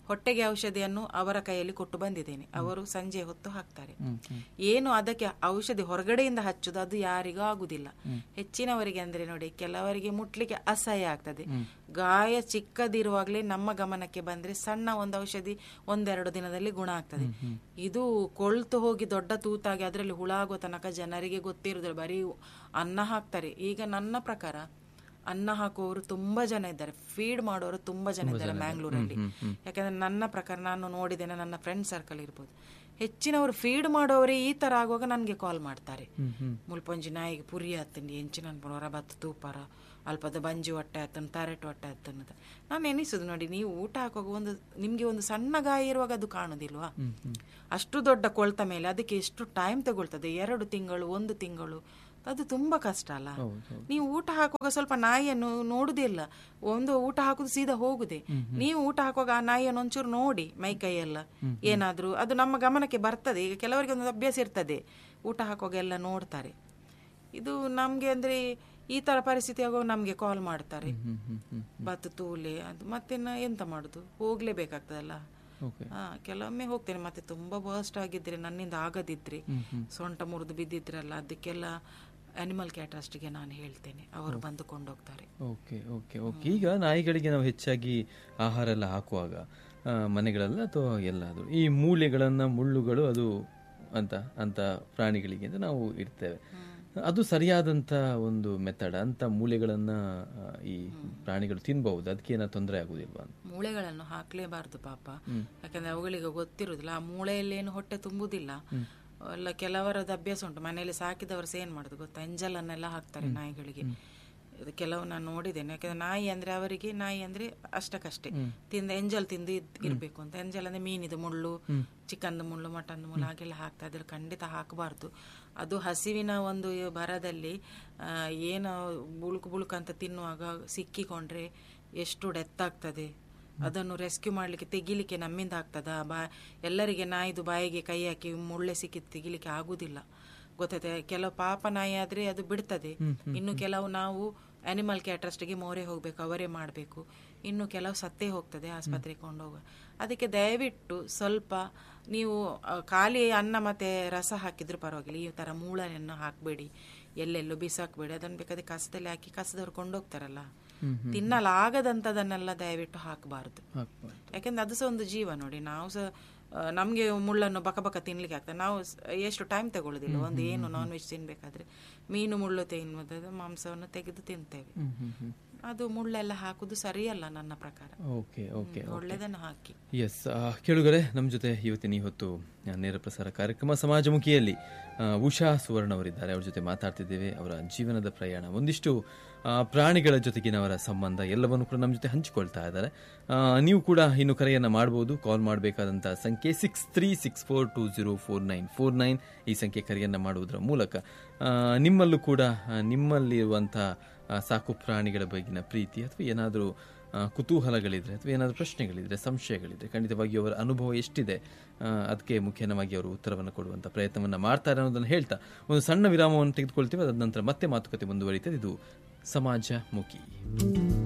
ಹೊಟ್ಟೆಗೆ ಔಷಧಿಯನ್ನು ಅವರ ಕೈಯಲ್ಲಿ ಕೊಟ್ಟು ಬಂದಿದ್ದೇನೆ ಅವರು ಸಂಜೆ ಹೊತ್ತು ಹಾಕ್ತಾರೆ ಏನು ಅದಕ್ಕೆ ಔಷಧಿ ಹೊರಗಡೆಯಿಂದ ಹಚ್ಚುದು ಅದು ಯಾರಿಗೂ ಆಗುದಿಲ್ಲ ಹೆಚ್ಚಿನವರಿಗೆ ಅಂದ್ರೆ ನೋಡಿ ಕೆಲವರಿಗೆ ಮುಟ್ಲಿಕ್ಕೆ ಅಸಹ್ಯ ಆಗ್ತದೆ ಗಾಯ ಚಿಕ್ಕದಿರುವಾಗಲೇ ನಮ್ಮ ಗಮನಕ್ಕೆ ಬಂದ್ರೆ ಸಣ್ಣ ಒಂದು ಔಷಧಿ ಒಂದೆರಡು ದಿನದಲ್ಲಿ ಗುಣ ಆಗ್ತದೆ ಇದು ಕೊಳ್ತು ಹೋಗಿ ದೊಡ್ಡ ತೂತಾಗಿ ಅದರಲ್ಲಿ ಹುಳ ಆಗೋ ತನಕ ಜನರಿಗೆ ಗೊತ್ತಿರುದಿಲ್ಲ ಬರೀ ಅನ್ನ ಹಾಕ್ತಾರೆ ಈಗ ನನ್ನ ಪ್ರಕಾರ ಅನ್ನ ಹಾಕುವವರು ತುಂಬಾ ಜನ ಇದ್ದಾರೆ ಫೀಡ್ ಮಾಡೋರು ತುಂಬಾ ಜನ ಇದ್ದಾರೆ ಮ್ಯಾಂಗ್ಳೂರಲ್ಲಿ ಯಾಕಂದ್ರೆ ನನ್ನ ಪ್ರಕಾರ ನಾನು ನೋಡಿದ್ದೇನೆ ನನ್ನ ಫ್ರೆಂಡ್ ಸರ್ಕಲ್ ಇರ್ಬೋದು ಹೆಚ್ಚಿನವರು ಫೀಡ್ ಮಾಡೋರೇ ಈ ತರ ಆಗುವಾಗ ನನಗೆ ಕಾಲ್ ಮಾಡ್ತಾರೆ ಮುಲ್ಪೊಂಜಿ ನಾಯಿಗೆ ಪುರಿ ಆತಂಡಿ ಎಂಚಿನ ಹೊರ ಬತ್ತು ತೂಪಾರ ಅಲ್ಪದ ಬಂಜಿ ಹೊಟ್ಟೆ ಆತನ್ ತಾರೆಟ್ ಹೊಟ್ಟೆ ಆತನ್ನದ ನಾನು ಎನಿಸುದು ನೋಡಿ ನೀವು ಊಟ ಹಾಕುವಾಗ ಒಂದು ನಿಮ್ಗೆ ಒಂದು ಸಣ್ಣ ಗಾಯ ಇರುವಾಗ ಅದು ಕಾಣುದಿಲ್ವಾ ಅಷ್ಟು ದೊಡ್ಡ ಕೊಳ್ತ ಮೇಲೆ ಅದಕ್ಕೆ ಎಷ್ಟು ಟೈಮ್ ತಗೊಳ್ತದೆ ಎರಡು ತಿಂಗಳು ಒಂದು ತಿಂಗಳು ಅದು ತುಂಬಾ ಕಷ್ಟ ಅಲ್ಲ ನೀವು ಊಟ ಹಾಕುವಾಗ ಸ್ವಲ್ಪ ನಾಯಿಯನ್ನು ನೋಡುದಿಲ್ಲ ಒಂದು ಊಟ ಹಾಕುದು ಸೀದಾ ಹೋಗುದೆ ನೀವು ಊಟ ಹಾಕುವಾಗ ಆ ನಾಯಿಯನ್ನು ಒಂಚೂರು ನೋಡಿ ಮೈ ಕೈ ಎಲ್ಲ ಏನಾದ್ರೂ ಅದು ನಮ್ಮ ಗಮನಕ್ಕೆ ಬರ್ತದೆ ಈಗ ಕೆಲವರಿಗೆ ಒಂದು ಅಭ್ಯಾಸ ಇರ್ತದೆ ಊಟ ಹಾಕುವಾಗ ಎಲ್ಲ ನೋಡ್ತಾರೆ ಇದು ನಮ್ಗೆ ಅಂದ್ರೆ ಈ ತರ ಪರಿಸ್ಥಿತಿ ಆಗುವಾಗ ನಮ್ಗೆ ಕಾಲ್ ಮಾಡ್ತಾರೆ ಬತ್ತು ತೂಲೆ ಅದು ಮತ್ತೆ ನಾ ಎಂತ ಮಾಡುದು ಹೋಗ್ಲೇಬೇಕಾಗ್ತದಲ್ಲ ಓಕೆ ಹಾ ಕೆಲವೊಮ್ಮೆ ಹೋಗ್ತೇನೆ ಮತ್ತೆ ತುಂಬಾ ವರ್ಸ್ಟ್ ಆಗಿದ್ರೆ ನನ್ನಿಂದ ಆಗದಿದ್ರೆ ಸೊಂಟ ಮುರಿದು ಬಿದ್ದಿದ್ರಲ್ಲ ಅದಕ್ಕೆಲ್ಲ ಅನಿಮಲ್ ಕ್ಯಾಟರ್ಸ್ಟ್ಗೆ ನಾನು ಹೇಳ್ತೇನೆ ಅವರು ಬಂದು ಕೊಂಡೋಗ್ತಾರೆ ಓಕೆ ಓಕೆ ಓಕೆ ಈಗ ನಾಯಿಗಳಿಗೆ ನಾವು ಹೆಚ್ಚಾಗಿ ಆಹಾರ ಎಲ್ಲ ಹಾಕುವಾಗ ಆ, ಮನೆಗಳಲ್ಲ ಅಥವಾ ಎಲ್ಲಾದರೂ ಈ ಮೂಳೆಗಳನ್ನ ಮುಳ್ಳುಗಳು ಅದು ಅಂತ ಅಂತ ಪ್ರಾಣಿಗಳಿಗೆ ಅಂತ ನಾವು ಇಡ್ತೇವೆ ಅದು ಸರಿಯಾದಂತ ಒಂದು ಮೆಥಡ್ ಅಂತ ಮೂಳೆಗಳನ್ನ ಆ, ಈ ಪ್ರಾಣಿಗಳು ತಿನ್ಬಹುದು ಅದಕ್ಕೆ ಏನೋ ತೊಂದರೆ ಆಗುದಿಲ್ವಾ ಅಂತ ಮೂಳೆಗಳನ್ನು ಹಾಕ್ಲೇಬಾರ್ದು ಪಾಪ ಯಾಕಂದ್ರೆ ಅವುಗಳಿಗೆ ಗೊತ್ತಿರುದಿಲ್ಲ ಆ ಮೂಳೆಯಲ್ಲೇನು ಹೊಟ್ಟೆ ತುಂಬುದಿಲ್ಲ ಎಲ್ಲ ಕೆಲವರದ್ದು ಅಭ್ಯಾಸ ಉಂಟು ಮನೆಯಲ್ಲಿ ಸಾಕಿದವರು ಸಹ ಏನ್ ಮಾಡುದು ಗೊತ್ತಾ ಎಂಜಲನ್ನೆಲ್ಲ ಹಾಕ್ತಾರೆ ನಾಯಿಗಳಿಗೆ ಇದು ಕೆಲವು ನಾನು ನೋಡಿದ್ದೇನೆ ಯಾಕಂದ್ರೆ ನಾಯಿ ಅಂದ್ರೆ ಅವರಿಗೆ ನಾಯಿ ಅಂದ್ರೆ ಅಷ್ಟಕ್ಕಷ್ಟೇ ತಿಂದ ಎಂಜಲ್ ತಿಂದು ಇದ್- ಇರ್ಬೇಕು ಅಂತ ಎಂಜಲ್ ಅಂದ್ರೆ ಮೀನಿದು ಮುಳ್ಳು ಚಿಕನ್ದು ಮುಳ್ಳು ಮಟನ್ ಮುಳ್ಳು ಹಾಗೆಲ್ಲ ಹಾಕ್ತಾ ಇದ್ರೆ ಖಂಡಿತ ಹಾಕಬಾರ್ದು ಅದು ಹಸಿವಿನ ಒಂದು ಭರದಲ್ಲಿ ಆ, ಏನು ಬುಳುಕು ಬುಳುಕು ಅಂತ ತಿನ್ನುವಾಗ ಸಿಕ್ಕಿಕೊಂಡ್ರೆ ಎಷ್ಟು ಡೆತ್ ಆಗ್ತದೆ ಅದನ್ನು ರೆಸ್ಕ್ಯೂ ಮಾಡ್ಲಿಕ್ಕೆ ತೆಗಿಲಿಕ್ಕೆ ನಮ್ಮಿಂದ ಆಗ್ತದ ಬಾ ಎಲ್ಲರಿಗೆ ನಾಯಿದು ಬಾಯಿಗೆ ಕೈ ಹಾಕಿ ಮುಳ್ಳೆ ಸಿಕ್ಕಿ ತೆಗಿಲಿಕ್ಕೆ ಆಗುದಿಲ್ಲ ಗೊತ್ತೈತೆ ಕೆಲವು ಪಾಪ ನಾಯಿ ಆದ್ರೆ ಅದು ಬಿಡ್ತದೆ ಇನ್ನು ಕೆಲವು ನಾವು ಅನಿಮಲ್ ಕ್ಯಾಟ್ರಸ್ಟ್ಗೆ ಮೋರೆ ಹೋಗ್ಬೇಕು ಅವರೇ ಮಾಡಬೇಕು ಇನ್ನು ಕೆಲವು ಸತ್ತೇ ಹೋಗ್ತದೆ ಆಸ್ಪತ್ರೆಗೆ ಕೊಂಡೋಗ ಅದಕ್ಕೆ ದಯವಿಟ್ಟು ಸ್ವಲ್ಪ ನೀವು ಆ, ಖಾಲಿ ಅನ್ನ ಮತ್ತೆ ರಸ ಹಾಕಿದ್ರು ಪರವಾಗಿಲ್ಲ ಈ ತರ ಮೂಳನ್ನು ಹಾಕಬೇಡಿ ಎಲ್ಲೆಲ್ಲೂ ಬಿಸಾಕ್ಬೇಡಿ ಅದನ್ನು ಬೇಕಾದ್ರೆ ಕಸದಲ್ಲಿ ಹಾಕಿ ಕಸದವ್ರು ಕೊಂಡೋಗ್ತಾರಲ್ಲ ತಿನ್ನಲಾಗದಂಥದನ್ನೆಲ್ಲ ದಯವಿಟ್ಟು ಹಾಕಬಾರ್ದು ಹಾಕ್ಬಾರ್ದು ಯಾಕೆಂದ್ರೆ ಅದು ಸಹ ಒಂದು ಜೀವ ನೋಡಿ ನಾವು ಸಹ ಆ, ನಮ್ಗೆ ಮುಳ್ಳನ್ನು ಬಕ ಬಕ ತಿನ್ಲಿಕ್ಕೆ ಆಗ್ತದೆ ನಾವು ಸ್- ಎಷ್ಟು ಟೈಮ್ ತಗೊಳ್ಳೋದಿಲ್ಲ ಒಂದು ಏನು ನಾನ್ ವೆಜ್ ತಿನ್ಬೇಕಾದ್ರೆ ಮೀನು ಮುಳ್ಳು ತಿನ್ನುವುದು ಮಾಂಸವನ್ನು ತೆಗೆದು ತಿಂತೇವೆ ಹ್ಮ್ ಹ್ಮ್ ಹ್ಮ್ ಅದು ಮುಳ್ಳೆಲ್ಲ ಹಾಕುದು ಸರಿಯಲ್ಲ ನನ್ನ ಪ್ರಕಾರ ಓಕೆ ಓಕೆ ಒಳ್ಳೆದನ್ನು ಹಾಕಿ ಎಸ್ ಕೇಳುಗರೆ ನಮ್ಮ ಜೊತೆ ಇವತ್ತಿನ ಈ ಹೊತ್ತು ಆ, ನೇರ ಪ್ರಸಾರ ಕಾರ್ಯಕ್ರಮ ಸಮಾಜಮುಖಿಯಲ್ಲಿ ಆ, ಉಷಾ ಸುವರ್ಣ ಅವರಿದ್ದಾರೆ ಅವ್ರ ಜೊತೆ ಮಾತಾಡ್ತಿದ್ದೇವೆ ಅವರ ಜೀವನದ ಪ್ರಯಾಣ ಒಂದಿಷ್ಟು ಆ, ಪ್ರಾಣಿಗಳ ಜೊತೆಗಿನವರ ಸಂಬಂಧ ಎಲ್ಲವನ್ನು ಕೂಡ ನಮ್ಮ ಜೊತೆ ಹಂಚಿಕೊಳ್ತಾ ಇದ್ದಾರೆ ಆ, ನೀವು ಕೂಡ ಇನ್ನು ಕರೆಯನ್ನು ಮಾಡಬಹುದು ಕಾಲ್ ಮಾಡಬೇಕಾದಂಥ ಸಂಖ್ಯೆ six three six four two zero four nine four nine ಈ ಸಂಖ್ಯೆ ಕರೆಯನ್ನು ಮಾಡುವುದರ ಮೂಲಕ ಆ, ನಿಮ್ಮಲ್ಲೂ ಕೂಡ ಆ, ನಿಮ್ಮಲ್ಲಿರುವಂಥ ಆ, ಸಾಕು ಪ್ರಾಣಿಗಳ ಬಗೆಗಿನ ಪ್ರೀತಿ ಅಥವಾ ಏನಾದರೂ ಆ, ಕುತೂಹಲಗಳಿದ್ರೆ ಅಥವಾ ಏನಾದರೂ ಪ್ರಶ್ನೆಗಳಿದ್ರೆ ಸಂಶಯಗಳಿದ್ರೆ ಖಂಡಿತವಾಗಿ ಅವರ ಅನುಭವ ಎಷ್ಟಿದೆ ಆ, ಅದಕ್ಕೆ ಮುಖ್ಯವಾಗಿ ಅವರು ಉತ್ತರವನ್ನು ಕೊಡುವಂಥ ಪ್ರಯತ್ನವನ್ನು ಮಾಡ್ತಾರೆ ಅನ್ನೋದನ್ನು ಹೇಳ್ತಾ ಒಂದು ಸಣ್ಣ ವಿರಾಮವನ್ನು ತೆಗೆದುಕೊಳ್ತೀವಿ ಅದಾದ ನಂತರ ಮತ್ತೆ ಮಾತುಕತೆ ಮುಂದುವರಿತದೆ ಇದು ಸಮಾಜ ಮುಖಿ